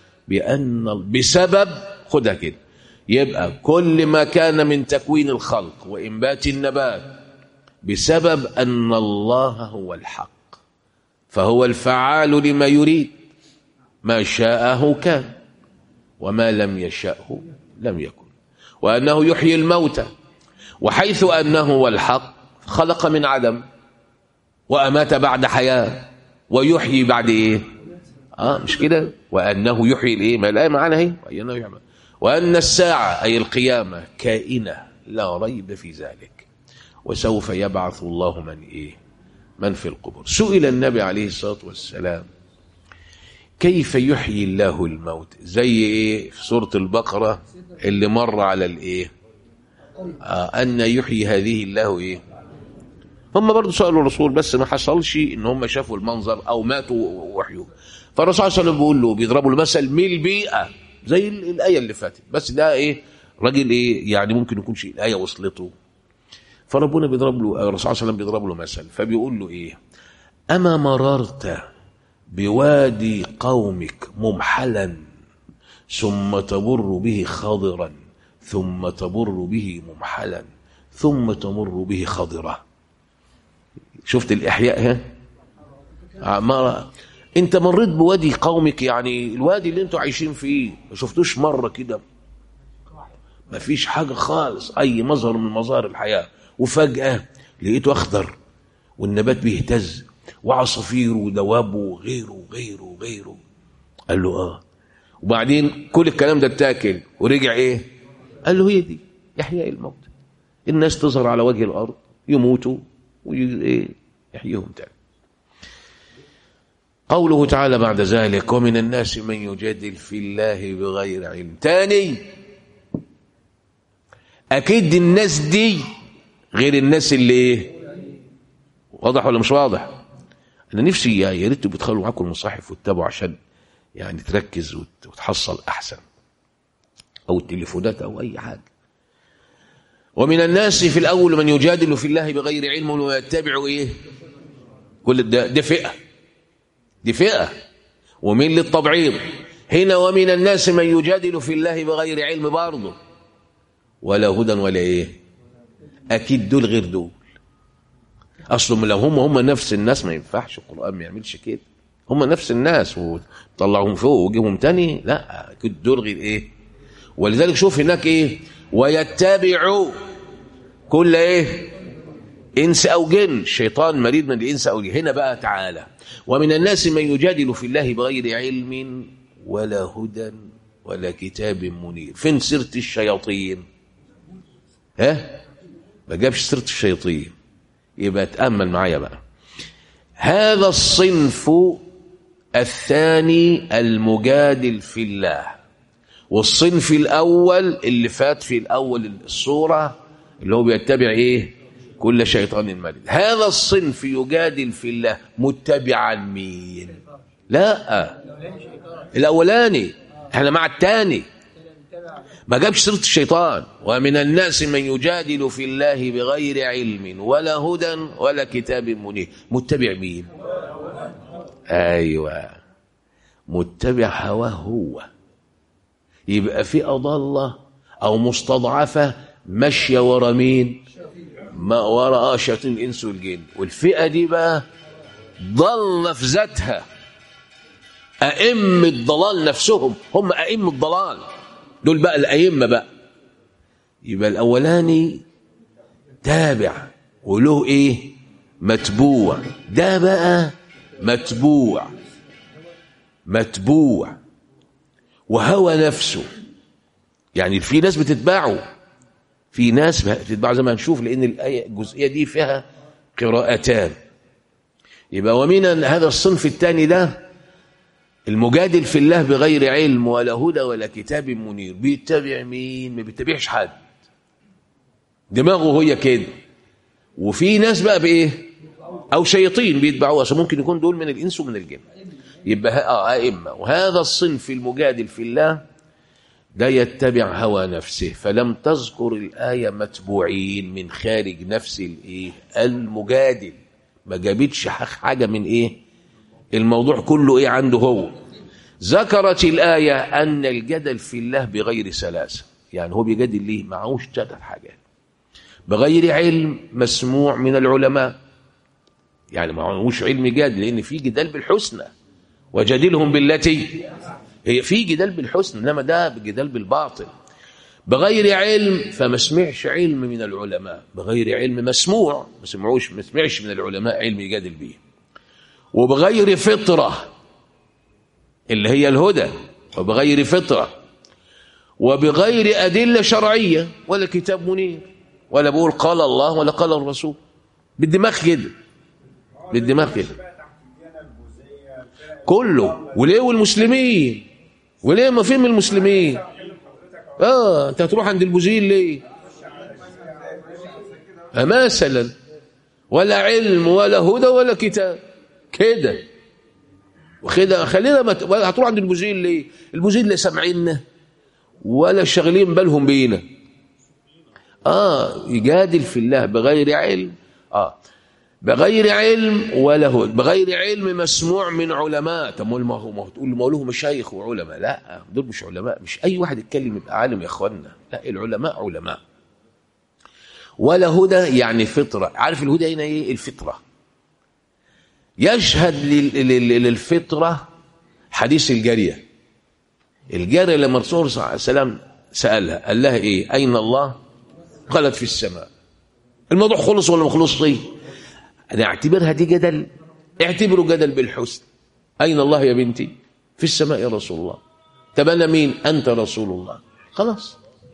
بأن بسبب خدها كده يبقى كل ما كان من تكوين الخلق وإنبات النبات بسبب أن الله هو الحق فهو الفعال لما يريد ما شاءه كان وما لم يشأه لم يكن وأنه يحيي الموتى وحيث أنه هو الحق خلق من عدم وأمات بعد حياة ويحيي بعد إيه آه مش كده وأنه يحيي الإيه ما الآية معانا اهي وأنه يحيي وأن الساعة أي القيامة كائنة لا ريب في ذلك وسوف يبعث الله من إيه من في القبور سئل النبي عليه الصلاة والسلام كيف يحيي الله الموت زي إيه في سورة البقرة اللي مر على الإيه آه أن يحيي هذه الله إيه هم برضو سألوا الرسول بس ما حصلش إن هم شافوا المنظر أو ماتوا وحيوا فالرسول صلى الله عليه وسلم بيقول له بيضربوا المثل من البيئة زي الآية اللي فاتت بس ده إيه راجل إيه يعني ممكن يكون شيء الآية وصلته فربنا بيضرب له الرسول صلى الله عليه وسلم بيضرب له مثل فبيقول له إيه أما مررت بوادي قومك ممحلا ثم تمر به خضرا ثم تمر به ممحلا ثم تمر به خضرة شفت الإحياء ها ما انت مريت بوادي قومك يعني الوادي اللي انتوا عايشين فيه ما شفتوش مرة كده ما فيش حاجة خالص أي مظهر من مظاهر الحياة وفجأة لقيته أخضر والنبات بيهتز وعصافير ودواب وغيره وغيره وغيره قال له اه وبعدين كل الكلام ده اتاكل ورجع ايه قال له هي دي احياء الموت الناس تظهر على وجه الارض يموتوا ويحييهم تاني قوله تعالى بعد ذلك ومن الناس من يجادل في الله بغير علم تاني اكيد الناس دي غير الناس اللي ايه واضح ولا مش واضح انا نفسي يا ريت بتخلوا معاكم المصاحف وتتابعوا عشان يعني تركز وتحصل احسن او التليفونات او اي حاجه ومن الناس في الاول من يجادل في الله بغير علم ويتبع ايه كل ده, ده فئه دي فئه ومن للتبعيض هنا ومن الناس من يجادل في الله بغير علم برضه ولا هدى ولا ايه اكيد دول غير دول اصلهم لو هم هم نفس الناس ما ينفعش القران ما يعملش كده هم نفس الناس وطلعهم فوق وجيبهم تاني لا اكيد دول غير ايه ولذلك شوف هناك ايه ويتبعوا كل ايه انس او جن شيطان مريض من الانس او الجن هنا بقى تعالى ومن الناس من يجادل في الله بغير علم ولا هدى ولا كتاب منير فين سيره الشياطين ها ما جابش سيره الشياطين يبقى تامل معايا بقى هذا الصنف الثاني المجادل في الله والصنف الاول اللي فات في الاول الصوره اللي هو بيتبع ايه كل شيطان مريض هذا الصنف يجادل في الله متبعا مين لا الاولاني احنا مع الثاني ما جابش سيره الشيطان ومن الناس من يجادل في الله بغير علم ولا هدى ولا كتاب منير متبع مين ايوه متبع هواه هو يبقى في اضله او مستضعفه ماشيه ورا مين ما ورا شياطين الانس والجن والفئه دي بقى ضل في ذاتها ائمه ضلال نفسهم هم ائمه ضلال دول بقى الائمه بقى يبقى الاولاني تابع وله ايه متبوع ده بقى متبوع متبوع وهوى نفسه يعني في ناس بتتبعه في ناس بتتبعه زي ما هنشوف لان الايه الجزئيه دي فيها قراءتان يبقى ومن هذا الصنف الثاني ده المجادل في الله بغير علم ولا هدى ولا كتاب منير بيتبع مين ما بيتبعش حد دماغه هي كده وفي ناس بقى بايه او شياطين بيتبعوها عشان ممكن يكون دول من الانس ومن الجن يبقى اه ائمه وهذا الصنف المجادل في الله ده يتبع هوى نفسه فلم تذكر الايه متبوعين من خارج نفس الايه المجادل ما جابتش حاجه من ايه الموضوع كله ايه عنده هو ذكرت الايه ان الجدل في الله بغير سلاسه يعني هو بيجادل ليه معهوش ثلاث حاجات بغير علم مسموع من العلماء يعني معهوش علم جادل لان في جدال بالحسنى وجادلهم بالتي هي في جدال بالحسن انما ده جدال بالباطل بغير علم فما سمعش علم من العلماء بغير علم مسموع ما سمعوش ما سمعش من العلماء علم يجادل به وبغير فطرة اللي هي الهدى وبغير فطرة وبغير أدلة شرعية ولا كتاب منير ولا بقول قال الله ولا قال الرسول بالدماغ كده بالدماغ كده كله وليه والمسلمين وليه ما فين من المسلمين اه انت هتروح عند البوزيل ليه آه مثلا ولا علم ولا هدى ولا كتاب كده وكده خلينا مت... هتروح عند البوزيل ليه البوزيل لا سامعيننا ولا شاغلين بالهم بينا اه يجادل في الله بغير علم اه بغير علم ولا هو بغير علم مسموع من علماء طب ما هو ما هو تقول ما له مشايخ وعلماء لا دول مش علماء مش اي واحد يتكلم يبقى عالم يا اخوانا لا العلماء علماء ولا هدى يعني فطره عارف الهدى هنا ايه الفطره يشهد للفطره حديث الجاريه الجاريه لما الرسول صلى الله عليه وسلم سالها قال لها ايه اين الله قالت في السماء الموضوع خلص ولا ما خلصش أنا أعتبرها دي جدل اعتبروا جدل بالحسن أين الله يا بنتي في السماء يا رسول الله طب أنا مين أنت رسول الله خلاص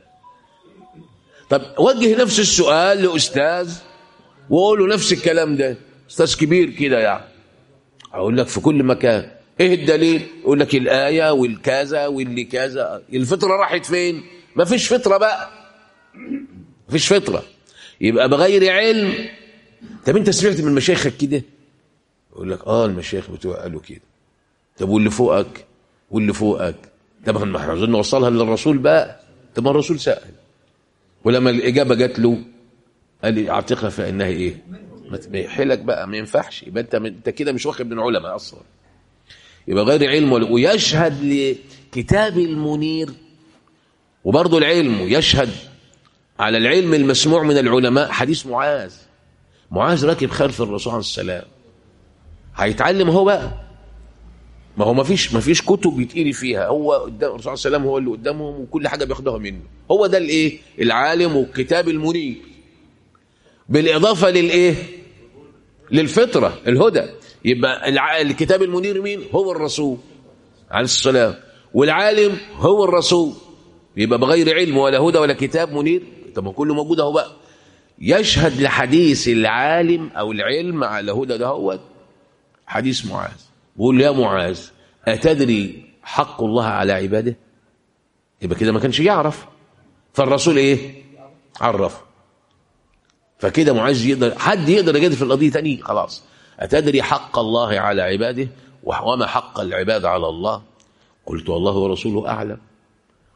طب وجه نفس السؤال لأستاذ وقول له نفس الكلام ده أستاذ كبير كده يعني أقول لك في كل مكان إيه الدليل يقول لك الآية والكذا واللي كذا الفطرة راحت فين ما فيش فطرة بقى ما فيش فطرة يبقى بغير علم طب انت سمعت من مشايخك كده يقول لك اه المشايخ بتوع قالوا كده طب واللي فوقك واللي فوقك طب ما احنا عاوزين نوصلها للرسول بقى طب ما الرسول سأل ولما الإجابة جات له قال لي اعتقها فإنها إيه ما يحلك بقى ما ينفعش يبقى أنت أنت كده مش واخد من علماء أصلا يبقى غير علم ويشهد لكتاب المنير وبرضه العلم يشهد على العلم المسموع من العلماء حديث معاذ معاذ راكب خلف الرسول عليه السلام هيتعلم هو بقى ما هو ما فيش ما فيش كتب يتقري فيها هو قدام الرسول عليه السلام هو اللي قدامهم وكل حاجه بياخدوها منه هو ده الايه العالم والكتاب المنير بالاضافه للايه للفطره الهدى يبقى الكتاب المنير مين هو الرسول عليه السلام والعالم هو الرسول يبقى بغير علم ولا هدى ولا كتاب منير طب ما كله موجود اهو بقى يشهد لحديث العالم او العلم على هدى ده هو حديث معاذ بيقول يا معاذ أتدري حق الله على عباده يبقى كده ما كانش يعرف فالرسول ايه عرف فكده معاذ يقدر حد يقدر يجادل في القضيه تاني خلاص أتدري حق الله على عباده وما حق العباد على الله قلت والله ورسوله أعلم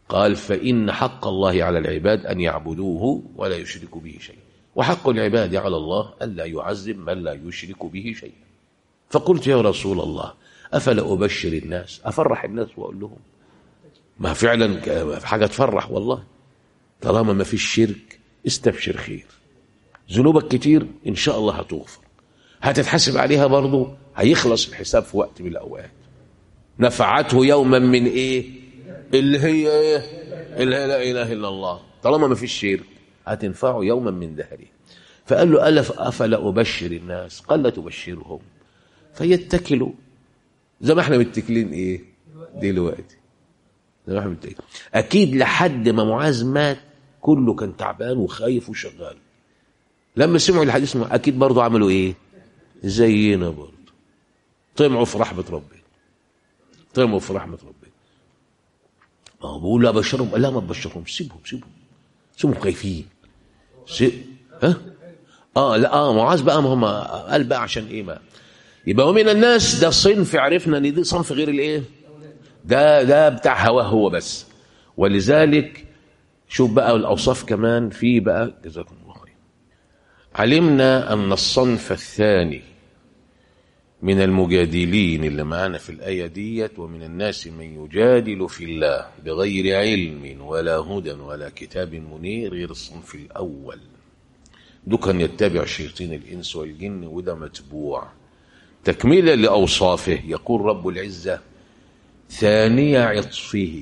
قال فإن حق الله على العباد أن يعبدوه ولا يشركوا به شيء وحق العباد على الله ألا يعذب من لا يشرك به شيء فقلت يا رسول الله أفلا أبشر الناس أفرح الناس وأقول لهم ما فعلا حاجة تفرح والله طالما ما فيش شرك استبشر خير ذنوبك كتير إن شاء الله هتغفر هتتحاسب عليها برضه هيخلص الحساب في وقت من الأوقات نفعته يوما من إيه اللي هي إيه اللي هي لا إله إلا الله طالما ما فيش شرك هتنفعه يوما من دهره فقال له ألف أفلا أبشر الناس قال لا تبشرهم فيتكلوا زي ما احنا متكلين ايه دلوقتي زي ما احنا متكلين اكيد لحد ما معاذ مات كله كان تعبان وخايف وشغال لما سمعوا الحديث اكيد برضه عملوا ايه زينا برضه طمعوا في رحمه ربنا طمعوا في رحمه ربنا ما هو بيقول لا بشرهم لا ما تبشرهم سيبهم سيبهم سيبهم خايفين سيب ها اه لا اه معاذ بقى ما هم قال بقى عشان ايه ما يبقى ومن الناس ده صنف عرفنا ان دي صنف غير الايه ده ده بتاع هواه هو بس ولذلك شوف بقى الاوصاف كمان في بقى جزاكم الله خير علمنا ان الصنف الثاني من المجادلين اللي معانا في الآية ديت ومن الناس من يجادل في الله بغير علم ولا هدى ولا كتاب منير غير الصنف الأول دو كان يتبع شياطين الإنس والجن وده متبوع تكميلا لأوصافه يقول رب العزة ثاني عطفه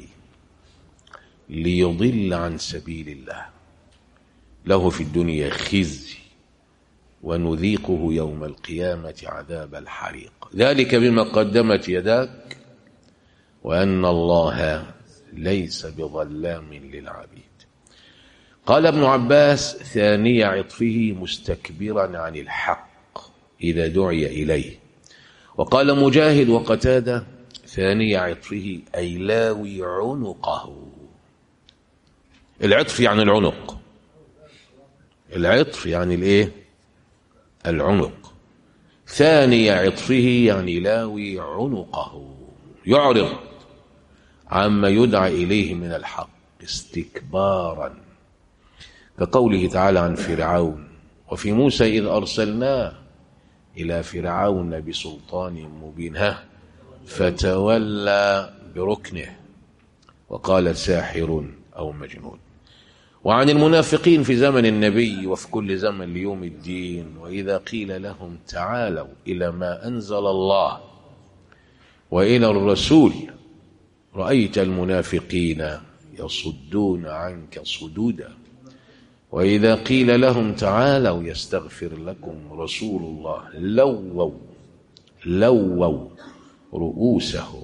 ليضل عن سبيل الله له في الدنيا خزي ونذيقه يوم القيامة عذاب الحريق ذلك بما قدمت يداك وأن الله ليس بظلام للعبيد قال ابن عباس ثاني عطفه مستكبرا عن الحق إذا دعي إليه وقال مجاهد وقتادة ثاني عطفه أي لاوي عنقه العطف يعني العنق العطف يعني الايه العنق ثاني عطفه يعني لاوي عنقه يعرض عما يدعى إليه من الحق استكبارا كقوله تعالى عن فرعون وفي موسى إذ أرسلناه إلى فرعون بسلطان مبين ها فتولى بركنه وقال ساحر أو مجنون وعن المنافقين في زمن النبي وفي كل زمن ليوم الدين وإذا قيل لهم تعالوا إلى ما أنزل الله وإلى الرسول رأيت المنافقين يصدون عنك صدودا وإذا قيل لهم تعالوا يستغفر لكم رسول الله لووا لووا رؤوسهم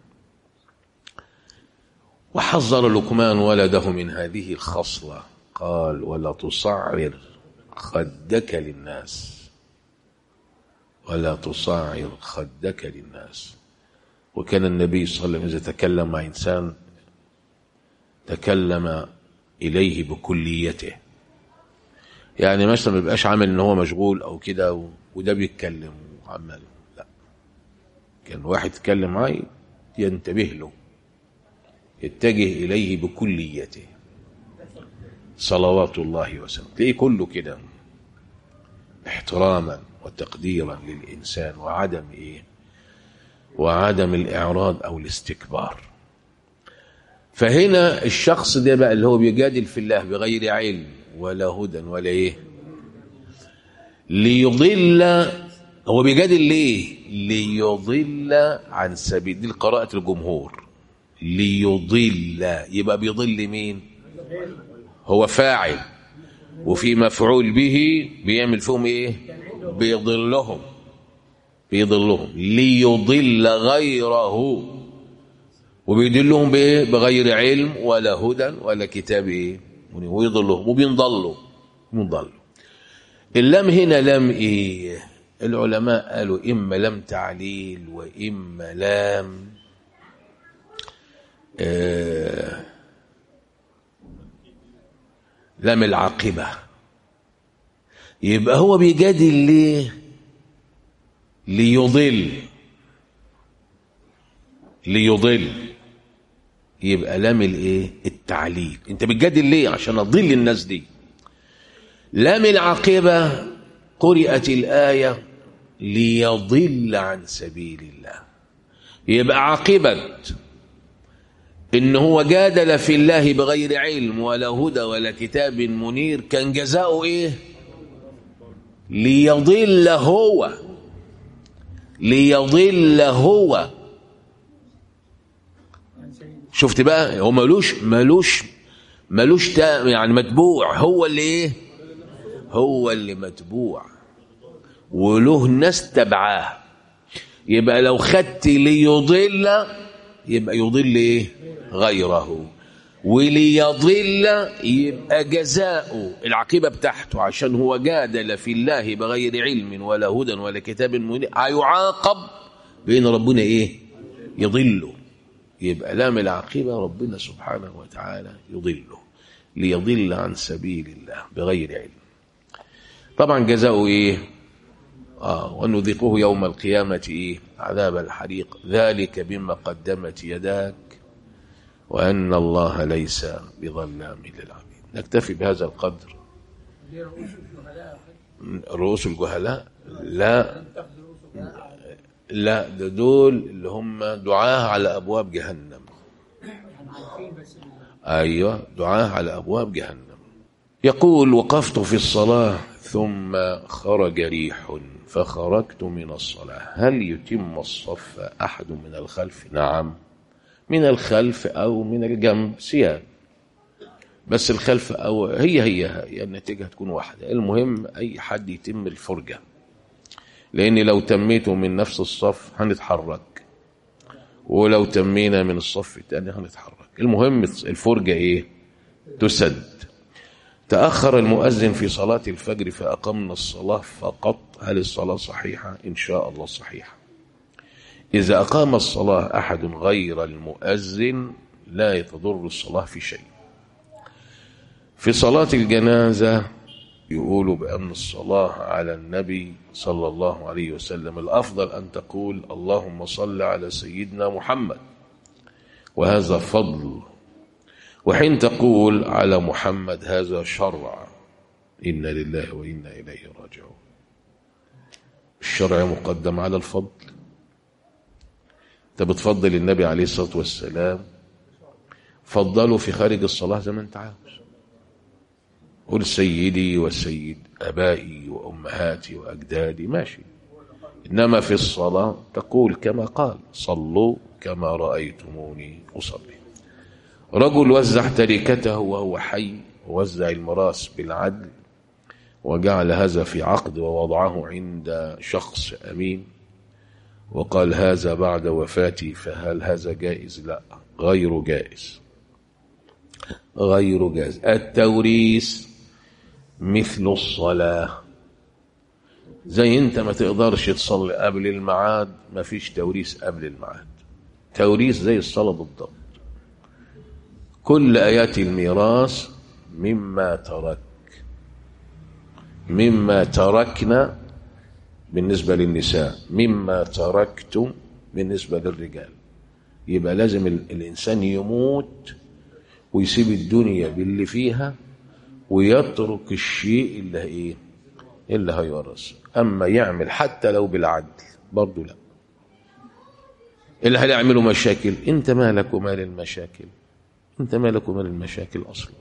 وحذر لقمان ولده من هذه الخصلة قال ولا تصعر خدك للناس ولا تصعر خدك للناس وكان النبي صلى الله عليه وسلم إذا تكلم مع إنسان تكلم إليه بكليته يعني مثلا ما يبقاش عامل ان هو مشغول او كده وده بيتكلم وعمال لا كان واحد يتكلم معاه ينتبه له يتجه إليه بكليته صلوات الله وسلم تلاقيه كله كده احتراما وتقديرا للإنسان وعدم إيه وعدم الإعراض أو الاستكبار فهنا الشخص ده بقى اللي هو بيجادل في الله بغير علم ولا هدى ولا إيه ليضل هو بيجادل ليه ليضل عن سبيل دي قراءة الجمهور ليضل يبقى بيضل مين هو فاعل وفي مفعول به بيعمل فيهم ايه بيضلهم بيضلهم ليضل غيره وبيدلهم بايه بغير علم ولا هدى ولا كتاب ايه ويضلهم وبينضلوا بينضلوا اللام هنا لام ايه العلماء قالوا اما لام تعليل واما لام آه لام العاقبة يبقى هو بيجادل ليه ليضل ليضل يبقى لام الايه التعليل انت بتجادل ليه عشان اضل الناس دي لام العاقبه قرات الايه ليضل عن سبيل الله يبقى عاقبه ان هو جادل في الله بغير علم ولا هدى ولا كتاب منير كان جزاؤه ايه ليضل هو ليضل هو شفت بقى هو ملوش ملوش ملوش تا يعني متبوع هو اللي ايه هو اللي متبوع وله ناس تبعاه يبقى لو خدت ليضل يبقى يضل ايه غيره وليضل يبقى جزاؤه العقيبة بتاعته عشان هو جادل في الله بغير علم ولا هدى ولا كتاب منير هيعاقب بين ربنا ايه يضله يبقى لام العقيبة ربنا سبحانه وتعالى يضله ليضل عن سبيل الله بغير علم طبعا جزاؤه ايه آه ونذيقه يوم القيامة إيه عذاب الحريق ذلك بما قدمت يداك وأن الله ليس بظلام للعبيد نكتفي بهذا القدر رؤوس الجهلاء لا لا ده دول اللي هم دعاه على أبواب جهنم أيوة دعاه على أبواب جهنم يقول وقفت في الصلاة ثم خرج ريح فخرجت من الصلاة هل يتم الصف أحد من الخلف نعم من الخلف أو من الجنب سيان بس الخلف أو هي هي, هي النتيجة هتكون واحدة المهم أي حد يتم الفرجة لأن لو تميته من نفس الصف هنتحرك ولو تمينا من الصف الثاني هنتحرك المهم الفرجة إيه تسد تأخر المؤذن في صلاة الفجر فأقمنا الصلاة فقط هل الصلاة صحيحة إن شاء الله صحيحة إذا أقام الصلاة أحد غير المؤذن لا تضر الصلاة في شيء في صلاة الجنازة يقول بأن الصلاة على النبي صلى الله عليه وسلم الأفضل أن تقول اللهم صل على سيدنا محمد وهذا فضل وحين تقول على محمد هذا شرع إنا لله وإنا إليه راجعون الشرع مقدم على الفضل انت بتفضل النبي عليه الصلاة والسلام فضله في خارج الصلاة زي ما انت عاوز قل سيدي وسيد أبائي وأمهاتي وأجدادي ماشي إنما في الصلاة تقول كما قال صلوا كما رأيتموني أصلي رجل وزع تركته وهو حي ووزع المراس بالعدل وجعل هذا في عقد ووضعه عند شخص أمين وقال هذا بعد وفاتي فهل هذا جائز لا غير جائز غير جائز التوريث مثل الصلاة زي انت ما تقدرش تصلي قبل الميعاد ما فيش توريث قبل الميعاد توريث زي الصلاة بالضبط كل آيات الميراث مما ترك مما تركنا بالنسبة للنساء مما تركتم بالنسبة للرجال يبقى لازم الإنسان يموت ويسيب الدنيا باللي فيها ويترك الشيء اللي ايه اللي هيورث اما يعمل حتى لو بالعدل برضه لا اللي هيعملوا مشاكل انت مالك ومال المشاكل انت مالك ومال المشاكل اصلا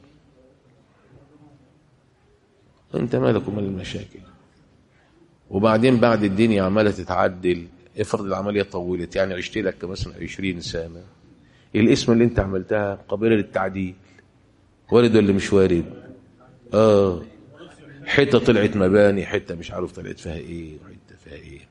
انت مالك ومال المشاكل وبعدين بعد الدنيا عماله تتعدل افرض العمليه طولت يعني عشت لك مثلا 20 سنه الاسم اللي انت عملتها قابله للتعديل وارد ولا مش وارد اه حته طلعت مباني حته مش عارف طلعت فيها ايه وحته فيها ايه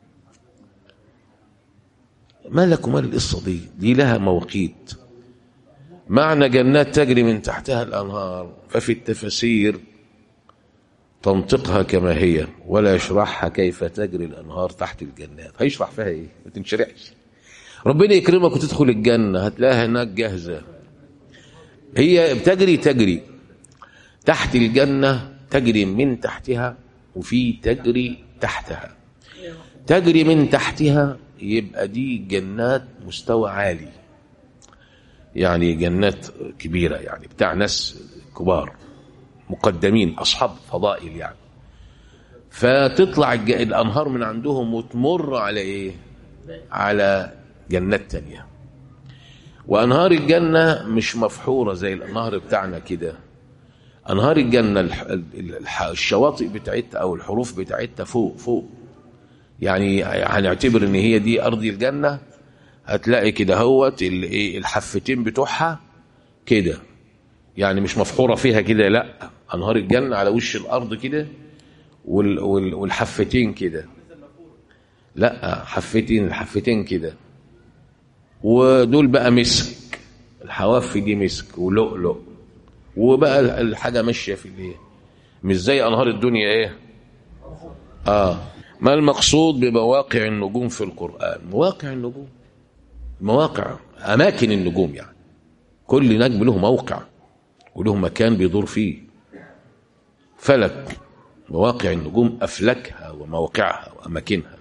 مالك ومال القصه دي دي لها مواقيت معنى جنات تجري من تحتها الانهار ففي التفاسير تنطقها كما هي ولا يشرحها كيف تجري الانهار تحت الجنات هيشرح فيها ايه ما تنشرحش ربنا يكرمك وتدخل الجنه هتلاقيها هناك جاهزه هي بتجري تجري تحت الجنة تجري من تحتها وفي تجري تحتها تجري من تحتها يبقى دي جنات مستوى عالي يعني جنات كبيرة يعني بتاع ناس كبار مقدمين أصحاب فضائل يعني فتطلع الج- الأنهار من عندهم وتمر على إيه على جنات تانية وأنهار الجنة مش مفحورة زي الأنهار بتاعنا كده أنهار الجنة الح- الح- الشواطئ بتاعتها أو الحروف بتاعتها فوق فوق يعني هنعتبر ان هي دي ارض الجنه هتلاقي كده هوت ال- إيه الحفتين بتوعها كده يعني مش مفحوره فيها كده لا انهار الجنه على وش الارض كده وال وال والحفتين كده لا حفتين الحفتين كده ودول بقى مسك الحواف دي مسك ولؤلؤ وبقى الحاجه ماشيه في الايه مش زي انهار الدنيا ايه اه ما المقصود بمواقع النجوم في القرآن مواقع النجوم مواقع أماكن النجوم يعني كل نجم له موقع وله مكان بيدور فيه فلك مواقع النجوم أفلكها ومواقعها وأماكنها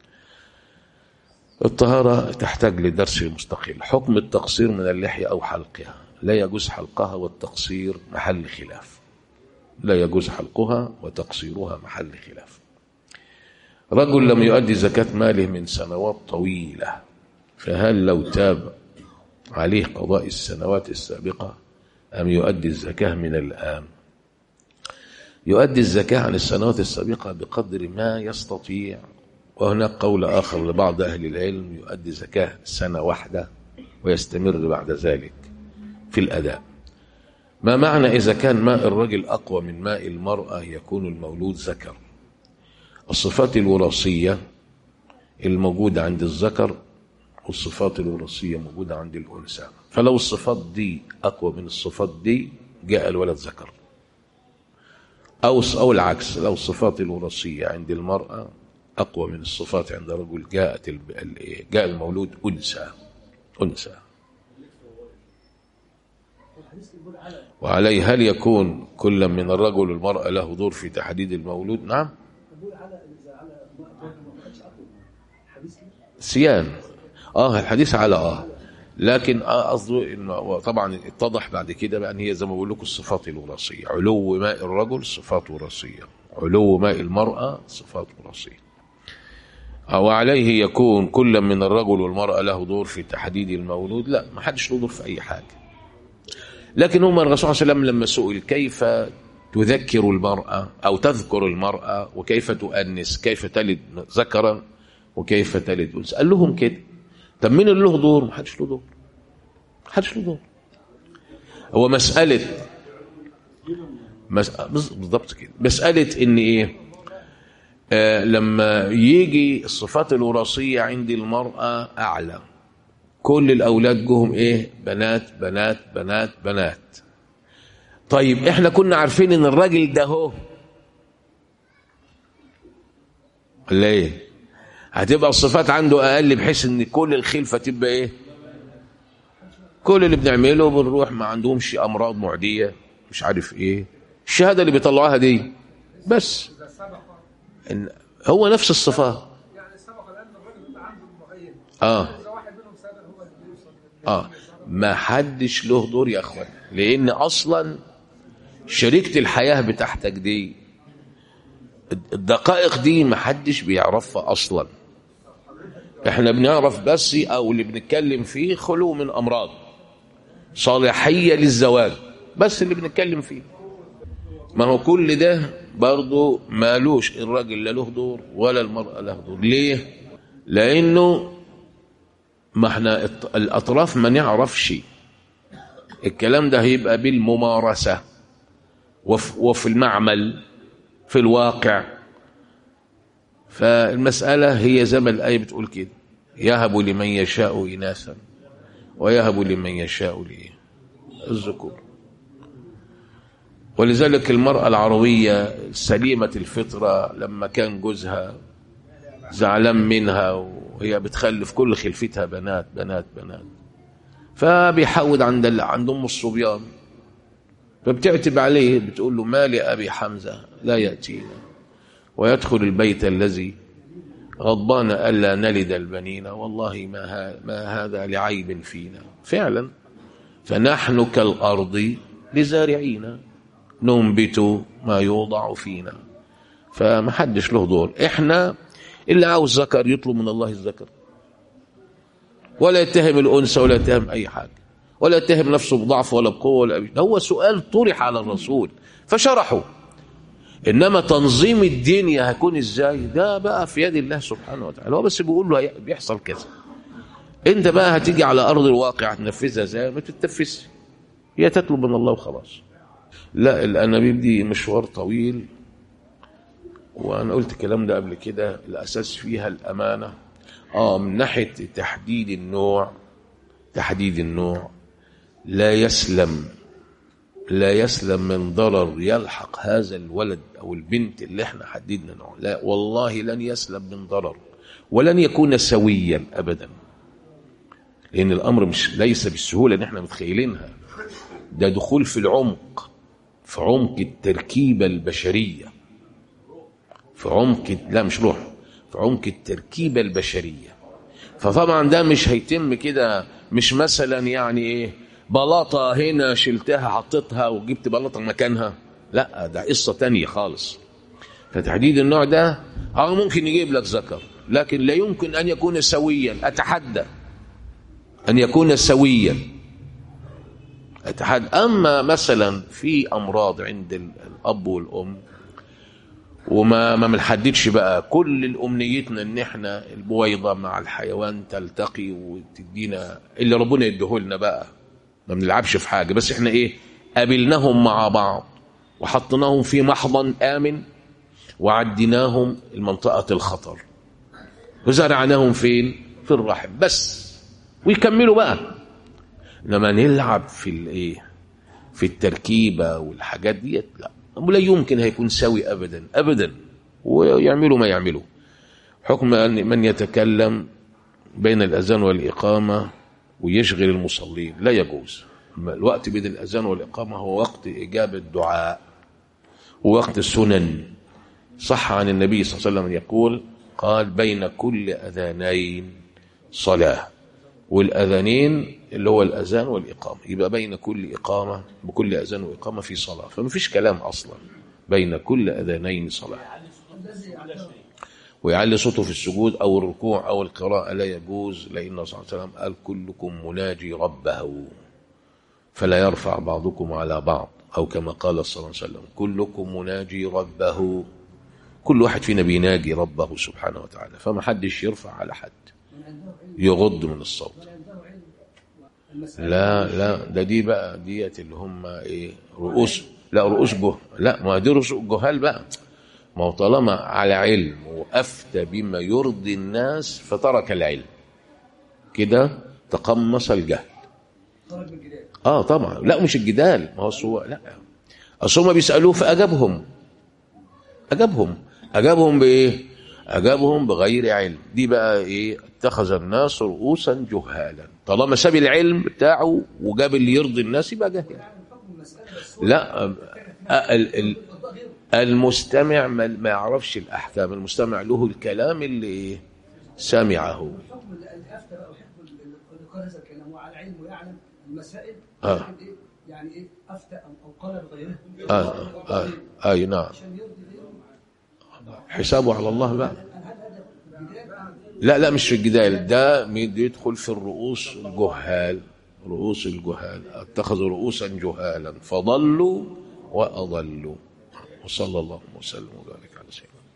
الطهارة تحتاج لدرس مستقل حكم التقصير من اللحية أو حلقها لا يجوز حلقها والتقصير محل خلاف لا يجوز حلقها وتقصيرها محل خلاف رجل لم يؤدي زكاة ماله من سنوات طويلة فهل لو تاب عليه قضاء السنوات السابقة أم يؤدي الزكاة من الآن يؤدي الزكاة عن السنوات السابقة بقدر ما يستطيع وهناك قول آخر لبعض أهل العلم يؤدي زكاة سنة واحدة ويستمر بعد ذلك في الأداء ما معنى إذا كان ماء الرجل أقوى من ماء المرأة يكون المولود ذكر الصفات الوراثية الموجودة عند الذكر والصفات الوراثية موجودة عند الأنثى فلو الصفات دي أقوى من الصفات دي جاء الولد ذكر أو أو العكس لو الصفات الوراثية عند المرأة أقوى من الصفات عند الرجل جاءت ال- ال- جاء المولود أنثى أنثى وعليه هل يكون كل من الرجل والمرأة له دور في تحديد المولود نعم سيان اه الحديث على اه لكن آه قصده انه طبعا اتضح بعد كده بقى ان هي زي ما بقول لكم الصفات الوراثيه علو ماء الرجل صفات وراثيه علو ماء المراه صفات وراثيه وعليه يكون كل من الرجل والمراه له دور في تحديد المولود لا ما حدش له دور في اي حاجه لكن هم الرسول صلى الله عليه وسلم لما سئل كيف تذكر المرأة أو تذكر المرأة وكيف تؤنس كيف تلد ذكرا وكيف تلد أنثى قال لهم كده طب مين اللي له دور؟ ما حدش له دور ما حدش له دور هو مسألة مس... بالضبط كده مسألة إن إيه آه لما يجي الصفات الوراثية عند المرأة أعلى كل الأولاد جهم إيه بنات بنات بنات بنات طيب إحنا كنا عارفين إن الراجل ده هو ولا إيه هتبقى الصفات عنده أقل بحيث إن كل الخلفة تبقى إيه كل اللي بنعمله بنروح ما عندهمش أمراض معدية مش عارف إيه الشهادة اللي بيطلعوها دي بس إن هو نفس الصفات يعني سبق لان الراجل بيبقى عنده معين اه اذا واحد منهم سابق هو اللي بيوصل اه ما حدش له دور يا اخوان لان اصلا شريكة الحياة بتاعتك دي الدقائق دي ما حدش بيعرفها اصلا احنا بنعرف بس او اللي بنتكلم فيه خلو من امراض صالحية للزواج بس اللي بنتكلم فيه ما هو كل ده برضه مالوش الراجل لا له دور ولا المرأة له دور ليه لانه ما احنا الط- الاطراف ما نعرفش الكلام ده هيبقى بالممارسة وف وفي المعمل في الواقع فالمسألة هي زي ما الآية بتقول كده يهب لمن يشاء إناثا ويهب لمن يشاء لإيه الذكور ولذلك المرأة العربية سليمة الفطرة لما كان جوزها زعلان منها وهي بتخلف كل خلفتها بنات بنات بنات فبيحود عند ال- عند ام الصبيان فبتعتب عليه بتقول له ما لأبي حمزة لا يأتينا ويدخل البيت الذي غضبان ألا نلد البنين والله ما, ها ما هذا لعيب فينا فعلا فنحن كالأرض لزارعين ننبت ما يوضع فينا فما حدش له دور احنا اللي عاوز ذكر يطلب من الله الذكر ولا يتهم الأنثى ولا يتهم أي حاجة ولا يتهم نفسه بضعف ولا بقوة ولا أبي. هو سؤال طرح على الرسول فشرحه إنما تنظيم الدنيا هيكون إزاي ده بقى في يد الله سبحانه وتعالى هو بس بيقول له بيحصل كذا انت بقى هتيجي على ارض الواقع تنفذها ازاي ما تتنفذش هي تطلب من الله وخلاص لا الانابيب دي مشوار طويل وانا قلت الكلام ده قبل كده الاساس فيها الامانه اه من ناحيه تحديد النوع تحديد النوع لا يسلم لا يسلم من ضرر يلحق هذا الولد او البنت اللي احنا حددنا نوع لا والله لن يسلم من ضرر ولن يكون سويا ابدا لان الامر مش ليس بالسهوله اللي احنا متخيلينها ده دخول في العمق في عمق التركيبه البشريه في عمق لا مش روح في عمق التركيبه البشريه فطبعا ده مش هيتم كده مش مثلا يعني ايه بلاطه هنا شلتها حطيتها وجبت بلاطه مكانها لا ده قصه تانية خالص فتحديد النوع ده اه ممكن يجيب لك ذكر لكن لا يمكن ان يكون سويا اتحدى أن يكون سويا أتحد أما مثلا في أمراض عند الأب والأم وما ما بنحددش بقى كل الأمنيتنا إن إحنا البويضة مع الحيوان تلتقي وتدينا اللي ربنا يديهولنا بقى ما بنلعبش في حاجة بس إحنا إيه قابلناهم مع بعض وحطيناهم في محضن آمن وعديناهم المنطقة الخطر وزرعناهم فين في الرحم بس ويكملوا بقى لما نلعب في الايه في التركيبه والحاجات ديت لا لا يمكن هيكون سوي ابدا ابدا ويعملوا ما يعملوا حكم ان من يتكلم بين الاذان والاقامه ويشغل المصلين لا يجوز الوقت بين الاذان والاقامه هو وقت اجابه الدعاء ووقت السنن صح عن النبي صلى الله عليه وسلم يقول قال بين كل اذانين صلاه والاذانين اللي هو الاذان والاقامه يبقى بين كل اقامه بكل اذان واقامه في صلاه فما فيش كلام اصلا بين كل اذانين صلاه ويعلي صوته في السجود او الركوع او القراءه لا يجوز لان صلى الله عليه وسلم قال كلكم مناجي ربه فلا يرفع بعضكم على بعض او كما قال صلى الله عليه وسلم كلكم مناجي ربه كل واحد فينا بيناجي ربه سبحانه وتعالى فما حدش يرفع على حد يغض من الصوت لا لا ده دي بقى ديت اللي هم ايه رؤوس لا رؤوس جه لا ما دي رؤوس جهال بقى ما هو طالما على علم وافتى بما يرضي الناس فترك العلم كده تقمص الجهل اه طبعا لا مش الجدال ما هو سوى لا اصل هم بيسالوه فاجابهم اجابهم اجابهم بايه اجابهم بغير علم دي بقى ايه اتخذ الناس رؤوسا جهالا طالما ساب العلم بتاعه وجاب اللي يرضي الناس يبقى جاهل لا ال ال المستمع ما ما يعرفش الاحكام المستمع له الكلام اللي ايه سمعه حكم الافتى او حكم اللي قال هذا الكلام هو على علم ويعلم المسائل آه. لكن إيه؟ يعني ايه افتى او أو قال بغيره آه آه آه آه نعم عشان يرضي غيره حسابه على الله بقى هل هذا بدايه لا لا مش في الجدال ده يدخل في الرؤوس الجهال رؤوس الجهال اتخذوا رؤوسا جهالا فضلوا واضلوا وصلى الله وسلم وبارك على سيدنا